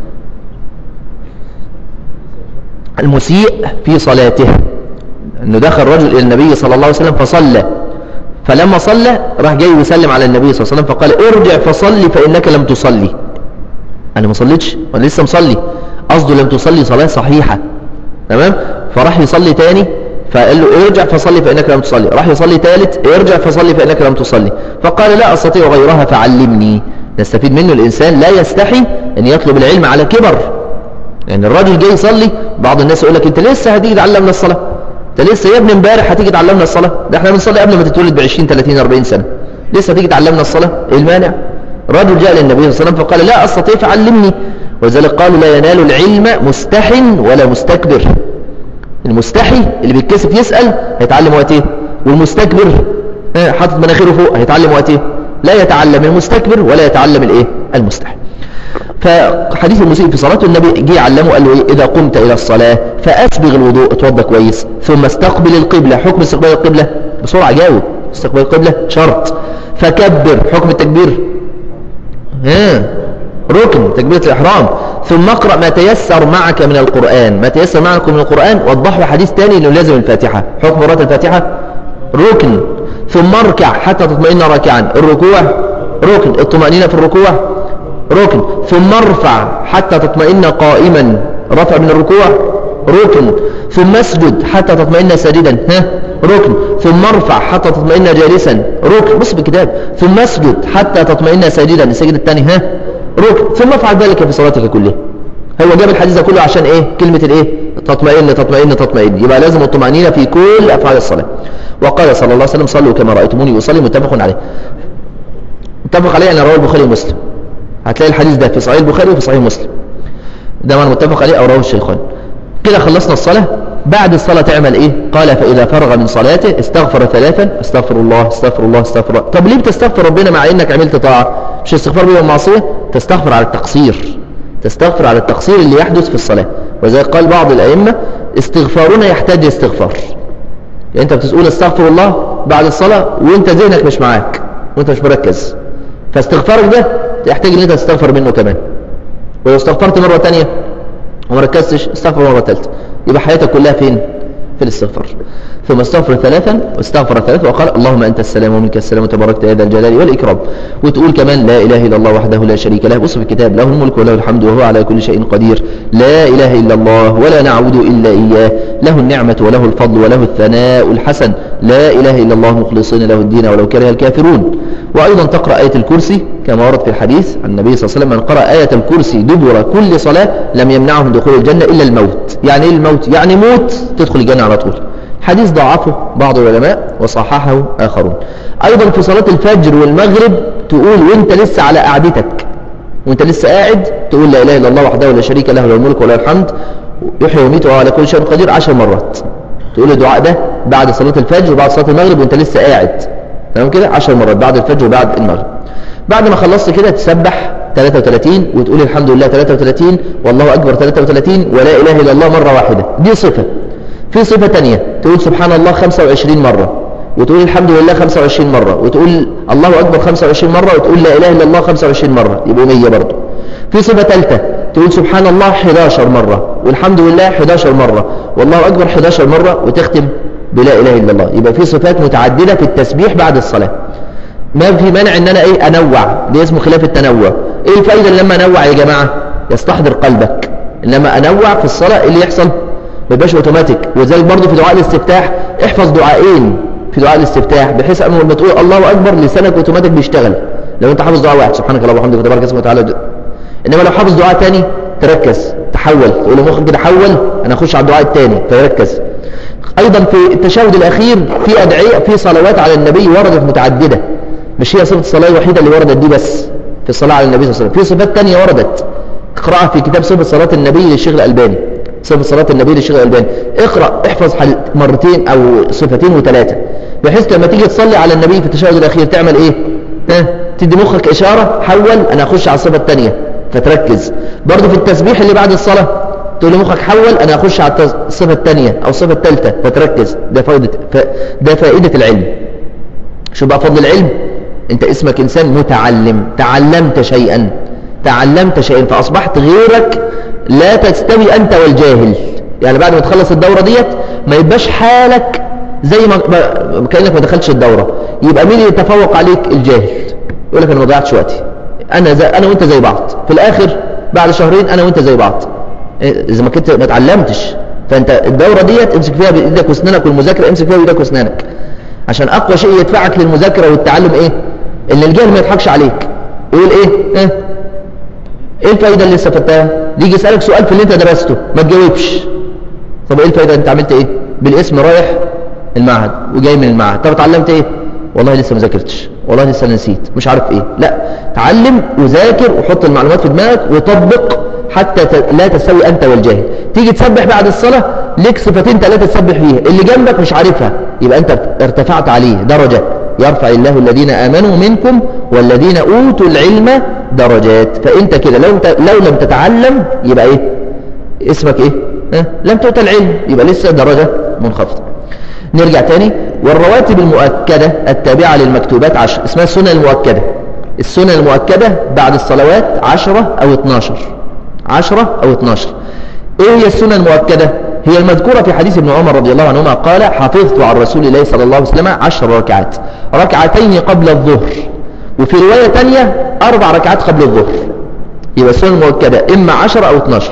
المسيء في صلاته انه دخل رجل الى النبي صلى الله عليه وسلم فصلى فلما صلى راح جاي وسلم على النبي صلى الله عليه وسلم فقال ارجع فصلي فانك لم تصلي انا ما صليتش وانا لسه مصلي قصده لم تصلي صلاه صحيحه تمام فراح يصلي تاني فقال له ارجع فصلي فانك لم تصلي راح يصلي ثالث ارجع فصلي فانك لم تصلي فقال لا استطيع غيرها فعلمني نستفيد منه الانسان لا يستحي ان يطلب العلم على كبر لان يعني الراجل جاي يصلي بعض الناس يقول لك انت لسه هتيجي تعلمنا الصلاه انت لسه يا ابني امبارح هتيجي تعلمنا الصلاه ده احنا بنصلي قبل ما تتولد ب 20 30 40 سنه لسه هتيجي تعلمنا الصلاه ايه المانع رجل جاء للنبي صلى الله عليه وسلم فقال لا استطيع فعلمني ولذلك قالوا لا ينال العلم مستح ولا مستكبر المستحي اللي بيتكسف يسال هيتعلم وقت ايه والمستكبر حاطط مناخيره فوق هيتعلم وقت ايه لا يتعلم المستكبر ولا يتعلم الايه المستحي فحديث المسيء في صلاته النبي جه علمه قال له إيه إذا قمت إلى الصلاة فأسبغ الوضوء اتوضى كويس ثم استقبل القبلة حكم استقبال القبلة بسرعة جاوب استقبال القبلة شرط فكبر حكم التكبير ها ركن تكبيرة الإحرام ثم اقرأ ما تيسر معك من القرآن ما تيسر معك من القرآن وضح له حديث تاني انه لازم الفاتحة حكم قراءة الفاتحة ركن ثم اركع حتى تطمئن راكعا الركوع ركن الطمأنينة في الركوع ركن ثم ارفع حتى تطمئن قائما رفع من الركوع ركن ثم اسجد حتى تطمئن ساجدا ها ركن ثم ارفع حتى تطمئن جالسا ركن بص بالكتاب ثم اسجد حتى تطمئن ساجدا السجد الثاني ها ركن ثم افعل ذلك في صلاتك كلها هو جاب الحديث ده كله عشان ايه كلمة الايه تطمئن تطمئن تطمئن يبقى لازم الطمأنينة في كل افعال الصلاة وقال صلى الله عليه وسلم صلوا كما رأيتموني يصلي متفق عليه متفق عليه ان رواه البخاري ومسلم هتلاقي الحديث ده في صحيح البخاري وفي صحيح مسلم ده ما متفق عليه او رواه الشيخان كده خلصنا الصلاة بعد الصلاة تعمل ايه قال فاذا فرغ من صلاته استغفر ثلاثا استغفر الله استغفر الله استغفر الله طب ليه بتستغفر ربنا مع انك عملت طاعة مش استغفار بيه المعصية تستغفر على التقصير تستغفر على التقصير اللي يحدث في الصلاة وذلك قال بعض الأئمة استغفارنا يحتاج استغفار يعني انت بتقول استغفر الله بعد الصلاة وانت ذهنك مش معاك وانت مش مركز فاستغفارك ده يحتاج ان انت تستغفر منه كمان ولو استغفرت مرة تانية وما ركزتش استغفر مرة ثالثة يبقى حياتك كلها فين في الاستغفار ثم استغفر ثلاثا واستغفر ثلاثا وقال اللهم أنت السلام ومنك السلام وتباركت يا ذا الجلال والإكرام وتقول كمان لا إله إلا الله وحده لا شريك له وصف الكتاب له الملك وله الحمد وهو على كل شيء قدير لا إله إلا الله ولا نعبد إلا إياه له النعمة وله الفضل وله الثناء الحسن لا إله إلا الله مخلصين له الدين ولو كره الكافرون وأيضا تقرأ آية الكرسي كما ورد في الحديث عن النبي صلى الله عليه وسلم من قرأ آية الكرسي دبر كل صلاة لم يمنعه من دخول الجنة إلا الموت يعني إيه الموت؟ يعني موت تدخل الجنة على طول حديث ضعفه بعض العلماء وصححه آخرون أيضا في صلاة الفجر والمغرب تقول وانت لسه على قعدتك وانت لسه قاعد تقول لا إله إلا الله وحده لا شريك له له الملك وله الحمد يحيي ويميت وهو على كل شيء قدير عشر مرات تقول الدعاء ده بعد صلاة الفجر وبعد صلاة المغرب وانت لسه قاعد تمام كده 10 مرات بعد الفجر وبعد المغرب بعد ما خلصت كده تسبح 33 وتقول الحمد لله 33 والله أكبر 33 ولا إله إلا الله مرة واحدة دي صفة في صفة تانية تقول سبحان الله 25 مرة وتقول الحمد لله 25 مرة وتقول الله أكبر 25 مرة وتقول لا إله إلا الله 25 مرة يبقوا 100 برضه في صفة ثالثة تقول سبحان الله 11 مرة والحمد لله 11 مرة والله أكبر 11 مرة وتختم بلا إله إلا الله يبقى في صفات متعددة في التسبيح بعد الصلاة ما في مانع ان انا ايه انوع دي اسمه خلاف التنوع ايه الفايدة لما انوع يا جماعة يستحضر قلبك لما انوع في الصلاة ايه اللي يحصل ما يبقاش اوتوماتيك وذلك برضه في دعاء الاستفتاح احفظ دعائين في دعاء الاستفتاح بحيث اول ما تقول الله اكبر لسانك اوتوماتيك بيشتغل لو انت حافظ دعاء واحد سبحانك اللهم وبحمدك وتبارك اسمك وتعالى انما لو حافظ دعاء تاني تركز تحول تقول لمخك كده حول انا اخش على الدعاء التاني فيركز ايضا في التشهد الاخير في ادعيه في صلوات على النبي وردت متعدده مش هي صفه الصلاه الوحيده اللي وردت دي بس في الصلاه على النبي صلى الله عليه وسلم في صفات تانية وردت اقراها في كتاب صفه صلاه النبي للشيخ الالباني صفه صلاه النبي للشيخ الالباني اقرا احفظ حل مرتين او صفتين وثلاثه بحيث لما تيجي تصلي على النبي في التشهد الاخير تعمل ايه ها تدي مخك اشاره حول انا اخش على الصفه الثانيه فتركز برضه في التسبيح اللي بعد الصلاه تقول لمخك حول انا اخش على الصفه الثانيه او الصفه الثالثه فتركز ده فائده ف... ده فائده العلم شو بقى فضل العلم انت اسمك انسان متعلم تعلمت شيئا تعلمت شيئا فاصبحت غيرك لا تستوي انت والجاهل يعني بعد ما تخلص الدوره ديت ما يبقاش حالك زي ما كانك ما دخلتش الدوره يبقى مين اللي يتفوق عليك الجاهل يقول لك انا ما ضيعتش وقتي انا زي انا وانت زي بعض في الاخر بعد شهرين انا وانت زي بعض اذا ما كنت ما اتعلمتش فانت الدوره ديت امسك فيها بايدك واسنانك والمذاكره امسك فيها بايدك واسنانك عشان اقوى شيء يدفعك للمذاكره والتعلم ايه ان الجاهل ما يضحكش عليك يقول ايه اه ايه الفايده اللي استفدتها يجي يسالك سؤال في اللي انت درسته ما تجاوبش طب ايه الفايده انت عملت ايه بالاسم رايح المعهد وجاي من المعهد طب اتعلمت ايه والله لسه ما ذاكرتش والله لسه نسيت مش عارف ايه لا تعلم وذاكر وحط المعلومات في دماغك وطبق حتى لا تستوي انت والجاهل تيجي تسبح بعد الصلاه ليك صفتين ثلاثه تسبح فيها اللي جنبك مش عارفها يبقى انت ارتفعت عليه درجه يرفع الله الذين امنوا منكم والذين اوتوا العلم درجات فانت كده لو لو لم تتعلم يبقى ايه اسمك ايه اه؟ لم تؤت العلم يبقى لسه درجه منخفضه نرجع تاني والرواتب المؤكدة التابعة للمكتوبات عشر اسمها السنة المؤكدة السنة المؤكدة بعد الصلوات عشرة أو اتناشر عشرة أو اتناشر إيه هي السنة المؤكدة هي المذكورة في حديث ابن عمر رضي الله عنهما قال حفظت عن رسول الله صلى الله عليه وسلم عشر ركعات ركعتين قبل الظهر وفي رواية تانية أربع ركعات قبل الظهر يبقى السنة المؤكدة إما عشر أو اتناشر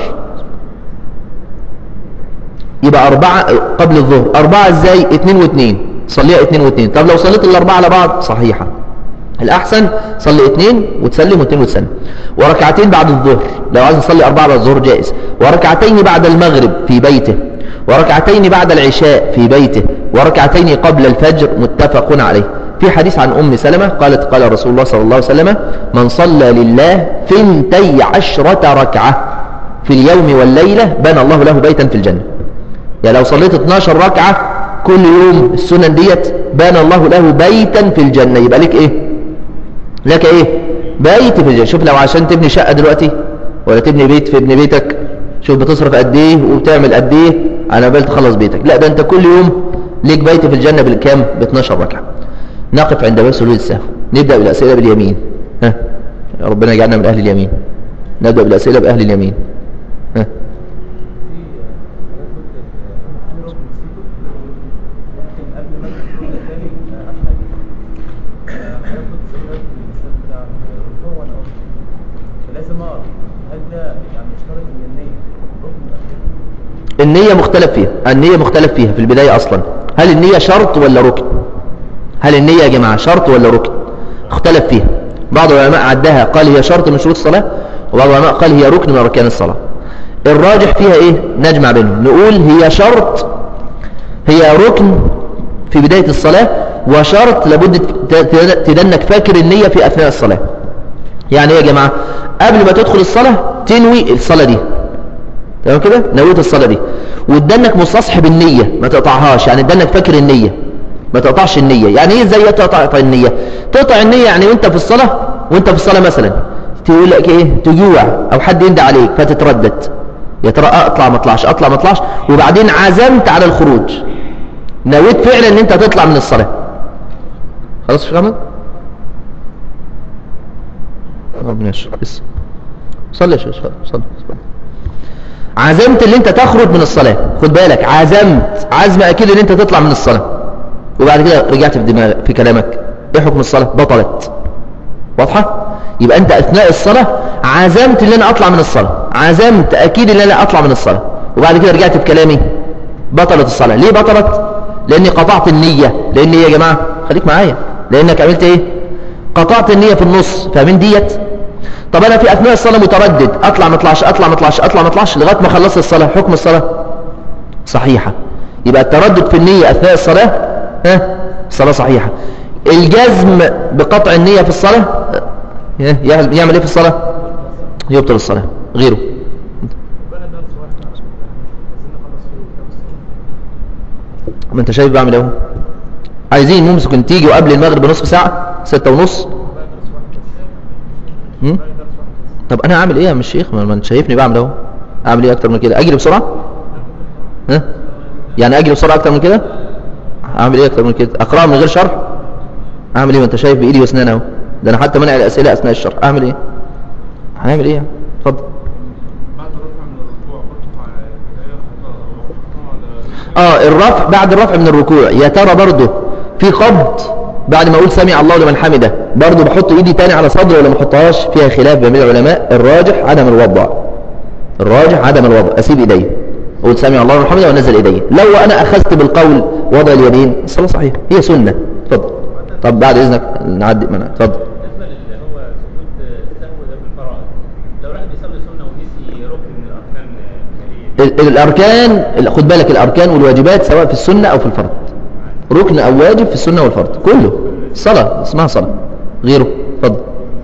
يبقى أربعة قبل الظهر أربعة إزاي اتنين واتنين صليها اتنين واتنين طب لو صليت الأربعة على بعض صحيحة الأحسن صلي اتنين وتسلم واتنين وتسلم وركعتين بعد الظهر لو عايز تصلي أربعة بعد الظهر جائز وركعتين بعد المغرب في بيته وركعتين بعد العشاء في بيته وركعتين قبل الفجر متفق عليه في حديث عن أم سلمة قالت قال رسول الله صلى الله عليه وسلم من صلى لله ثنتي عشرة ركعة في اليوم والليلة بنى الله له بيتا في الجنة يعني لو صليت 12 ركعة كل يوم السنن ديت بان الله له بيتا في الجنة يبقى لك ايه لك ايه بيت في الجنة شوف لو عشان تبني شقة دلوقتي ولا تبني بيت في ابن بيتك شوف بتصرف قد ايه وبتعمل قد ايه على بال تخلص بيتك لا ده انت كل يوم ليك بيت في الجنة بالكام ب 12 ركعة نقف عند باب سجود السهو نبدأ بالأسئلة باليمين ها ربنا يجعلنا من أهل اليمين نبدأ بالأسئلة بأهل اليمين ها النية مختلف فيها النية مختلف فيها في البداية أصلا هل النية شرط ولا ركن هل النية يا جماعة شرط ولا ركن اختلف فيها بعض العلماء عدها قال هي شرط من شروط الصلاة وبعض العلماء قال هي ركن من أركان الصلاة الراجح فيها ايه نجمع بينهم نقول هي شرط هي ركن في بداية الصلاة وشرط لابد تدنك فاكر النية في أثناء الصلاة يعني ايه يا جماعة قبل ما تدخل الصلاة تنوي الصلاة دي تمام كده نويت الصلاة دي وادانك مستصحب النية ما تقطعهاش يعني ادانك فاكر النية ما تقطعش النية يعني ايه ازاي تقطع النية تقطع النية يعني وانت في الصلاة وانت في الصلاة مثلا تقول لك ايه تجوع او حد يندى عليك فتتردد يا ترى اطلع ما اطلعش اطلع ما اطلعش وبعدين عزمت على الخروج نويت فعلا ان انت تطلع من الصلاة خلاص يا محمد ربنا يشرح بس صلي يا شيخ صلي عزمت ان انت تخرج من الصلاة خد بالك عزمت عزم اكيد ان انت تطلع من الصلاة وبعد كده رجعت في دماغك في كلامك ايه حكم الصلاة بطلت واضحة يبقى انت اثناء الصلاة عزمت ان انا اطلع من الصلاة عزمت اكيد ان انا اطلع من الصلاة وبعد كده رجعت في كلامي بطلت الصلاة ليه بطلت لاني قطعت النية لان يا جماعة خليك معايا لانك عملت ايه قطعت النية في النص فاهمين ديت طب انا في اثناء الصلاة متردد اطلع ما اطلعش اطلع ما اطلعش اطلع ما اطلعش لغاية ما خلصت الصلاة حكم الصلاة صحيحة يبقى التردد في النية اثناء الصلاة ها الصلاة صحيحة الجزم بقطع النية في الصلاة ها؟ يعمل ايه في الصلاة يبطل الصلاة غيره ما انت شايف بعمل اهو عايزين ممكن تيجي وقبل المغرب بنصف ساعة ستة ونص هم؟ طب انا اعمل ايه يا مش شيخ ما انت شايفني بعمل اهو اعمل ايه اكتر من كده اجري بسرعة ها يعني اجري بسرعة اكتر من كده اعمل ايه اكتر من كده اقرأ من غير شرح اعمل ايه ما انت شايف بايدي واسناني اهو ده انا حتى منع الاسئلة اثناء الشرح اعمل ايه هنعمل ايه اتفضل اه الرفع بعد الرفع من الركوع يا ترى برضه في قبض بعد ما اقول سمع الله لمن حمده برضه بحط ايدي تاني على صدري ولا ما احطهاش فيها خلاف بين العلماء الراجح عدم الوضع الراجح عدم الوضع اسيب ايدي اقول سمع الله لمن حمده وانزل ايدي لو انا اخذت بالقول وضع اليمين الصلاه صحيحه هي سنه اتفضل طب بعد اذنك نعدي منها اتفضل الاركان خد بالك الاركان والواجبات سواء في السنه او في الفرض ركن او واجب في السنه والفرض كله صلاه اسمها صلاه غيره اتفضل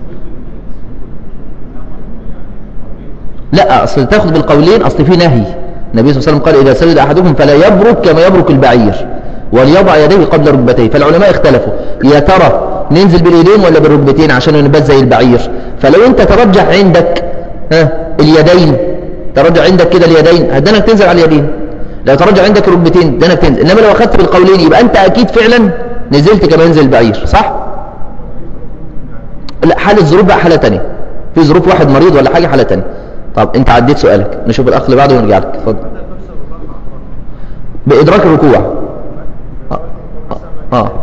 لا اصل تاخد بالقولين اصل في نهي النبي صلى الله عليه وسلم قال اذا سجد احدكم فلا يبرك كما يبرك البعير وليضع يديه قبل ركبتيه فالعلماء اختلفوا يا ترى ننزل بالايدين ولا بالركبتين عشان نبات زي البعير فلو انت ترجح عندك ها اليدين ترجع عندك كده اليدين هدانك تنزل على اليدين لو ترجع عندك الركبتين دانك تنزل انما لو اخذت بالقولين يبقى انت اكيد فعلا نزلت كما ينزل البعير صح لا حالة ظروف بقى حالة تانية في ظروف واحد مريض ولا حاجة حالة تانية طب انت عديت سؤالك نشوف الاخ اللي بعده ونرجع لك اتفضل بادراك الركوع اه, آه.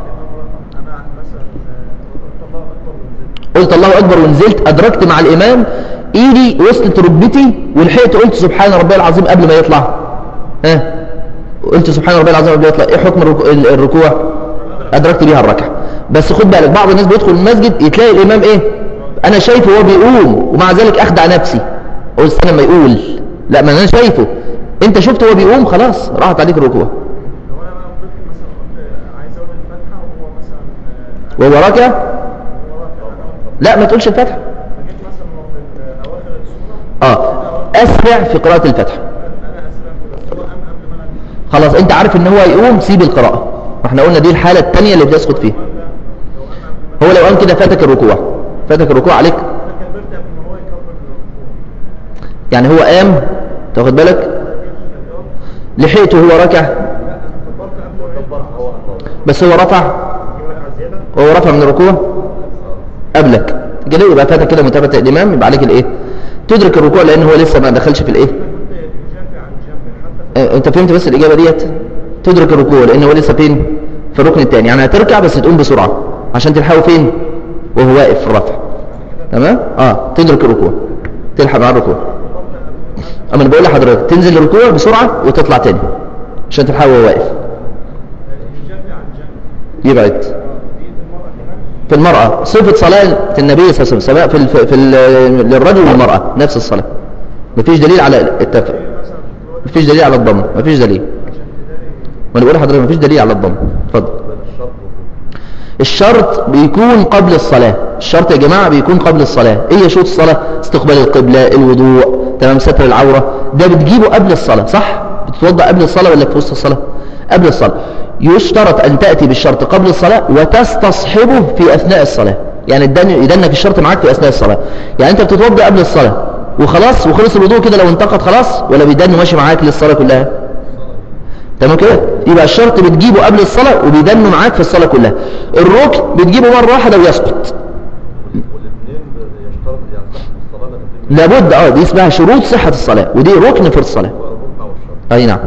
قلت الله اكبر ونزلت ادركت مع الامام ايدي وصلت ركبتي ولحقت قلت سبحان ربي العظيم قبل ما يطلع ها قلت سبحان ربي العظيم قبل ما يطلع ايه حكم الركوع ادركت بيها الركعه بس خد بالك بعض الناس بيدخل المسجد يتلاقي الامام ايه انا شايفه وهو بيقوم ومع ذلك اخدع نفسي اقول استنى ما يقول لا ما انا شايفه انت شفته وهو بيقوم خلاص راحت عليك الركوع وهو راكع لا ما تقولش الفتحه اه اسرع في قراءة الفتح خلاص انت عارف ان هو يقوم سيب القراءة احنا قلنا دي الحالة التانية اللي بتسقط فيها هو لو قام كده فاتك الركوع فاتك الركوع عليك يعني هو قام تاخد بالك لحقته هو ركع بس هو رفع هو رفع من الركوع قبلك جلو يبقى فاتك كده متابعة الامام يبقى عليك الايه تدرك الركوع لان هو لسه ما دخلش في الايه اه انت فهمت بس الاجابه ديت تدرك الركوع لان هو لسه فين في الركن الثاني يعني هتركع بس تقوم بسرعه عشان تلحقه فين وهو واقف في الرفع تمام اه تدرك الركوع تلحق مع الركوع اما انا بقول لحضرتك تنزل الركوع بسرعه وتطلع تاني عشان تلحقه وهو واقف يبعد في المرأة صفة صلاة النبي صلى الله عليه وسلم سواء في, الف... في ال... للرجل والمرأة نفس الصلاة مفيش دليل على التفق مفيش دليل على الضم مفيش دليل وانا بقول لحضرتك مفيش دليل على الضم اتفضل الشرط بيكون قبل الصلاة الشرط يا جماعة بيكون قبل الصلاة ايه شروط الصلاة استقبال القبلة الوضوء تمام ستر العورة ده بتجيبه قبل الصلاة صح بتتوضأ قبل الصلاة ولا في وسط الصلاة قبل الصلاة يشترط أن تأتي بالشرط قبل الصلاة وتستصحبه في أثناء الصلاة يعني يدنك الشرط معاك في أثناء الصلاة يعني أنت بتتوضأ قبل الصلاة وخلاص وخلص الوضوء كده لو انتقد خلاص ولا بيدن ماشي معاك للصلاة كلها تمام كده يبقى الشرط بتجيبه قبل الصلاة وبيدن معاك في الصلاة كلها الركن بتجيبه مرة واحدة ويسقط لابد اه دي اسمها شروط صحة الصلاة ودي ركن في الصلاة اي نعم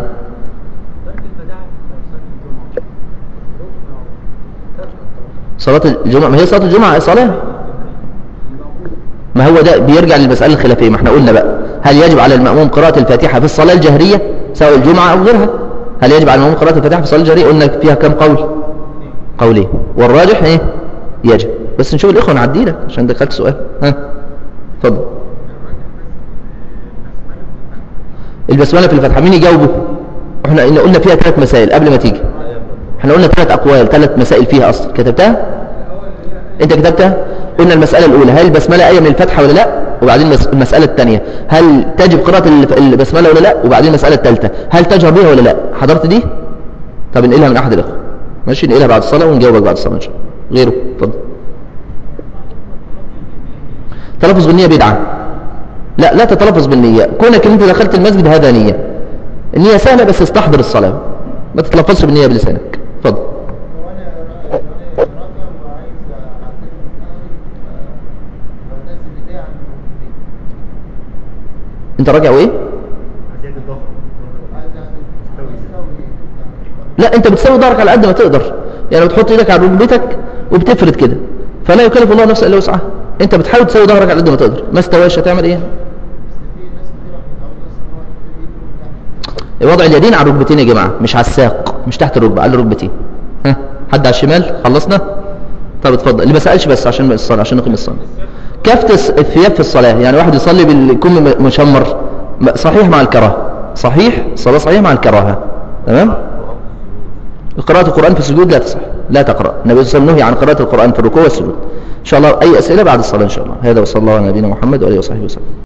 صلاة الجمعة ما هي صلاة الجمعة صلاة ما هو ده بيرجع للمسألة الخلافية ما احنا قلنا بقى هل يجب على المأموم قراءة الفاتحة في الصلاة الجهرية سواء الجمعة أو غيرها هل يجب على المأموم قراءة الفاتحة في الصلاة الجهرية قلنا فيها كم قول قولين والراجح ايه يجب بس نشوف الاخوه نعدي لك عشان دخلت سؤال ها اتفضل البسمله في الفتحه مين يجاوبه احنا قلنا قلنا فيها ثلاث مسائل قبل ما تيجي احنا قلنا ثلاث اقوال ثلاث مسائل فيها اصلا كتبتها انت كتبتها قلنا المساله الاولى هل البسمله ايه من الفتحه ولا لا وبعدين المس- المساله الثانيه هل تجب قراءه الف- البسمله ولا لا وبعدين المساله الثالثه هل تجهر بها ولا لا حضرت دي طب انقلها من احد الاخوه ماشي نقلها بعد الصلاه ونجاوبك بعد الصلاه ان شاء الله غيره اتفضل تلفظ بالنيه بدعه لا لا تتلفظ بالنيه كونك انت دخلت المسجد هذا نيه النيه سهله بس استحضر الصلاه ما تتلفظش بالنيه بلسانك اتفضل وانا وانا رقم وعايز اعتمد بنزل ايدي عن الركبتين انت راجع وايه عايز اعمل استوي لا انت بتسوي ظهرك على قد ما تقدر يعني بتحط ايدك على ركبتك وبتفرد كده فلا يكلف الله نفسا الا وسعها انت بتحاول تسوي ظهرك على قد ما تقدر ما استواش هتعمل ايه بس في ناس كتير بتقول اصلا هو ايده تحت وضع اليدين على الركبتين يا جماعه مش على الساق مش تحت الركبه على الركبتين ها حد على الشمال خلصنا طب اتفضل اللي ما سالش بس عشان الصلاه عشان نقيم الصلاه كفت الس- الثياب في الصلاه يعني واحد يصلي بالكم م- مشمر م- صحيح مع الكراهه صحيح الصلاه صحيح مع الكراهه تمام قراءة القرآن في السجود لا تصح لا تقرأ النبي صلى الله عليه وسلم نهي عن قراءة القرآن في الركوع والسجود إن شاء الله أي أسئلة بعد الصلاة إن شاء الله هذا وصلى الله على نبينا محمد وآله وصحبه وسلم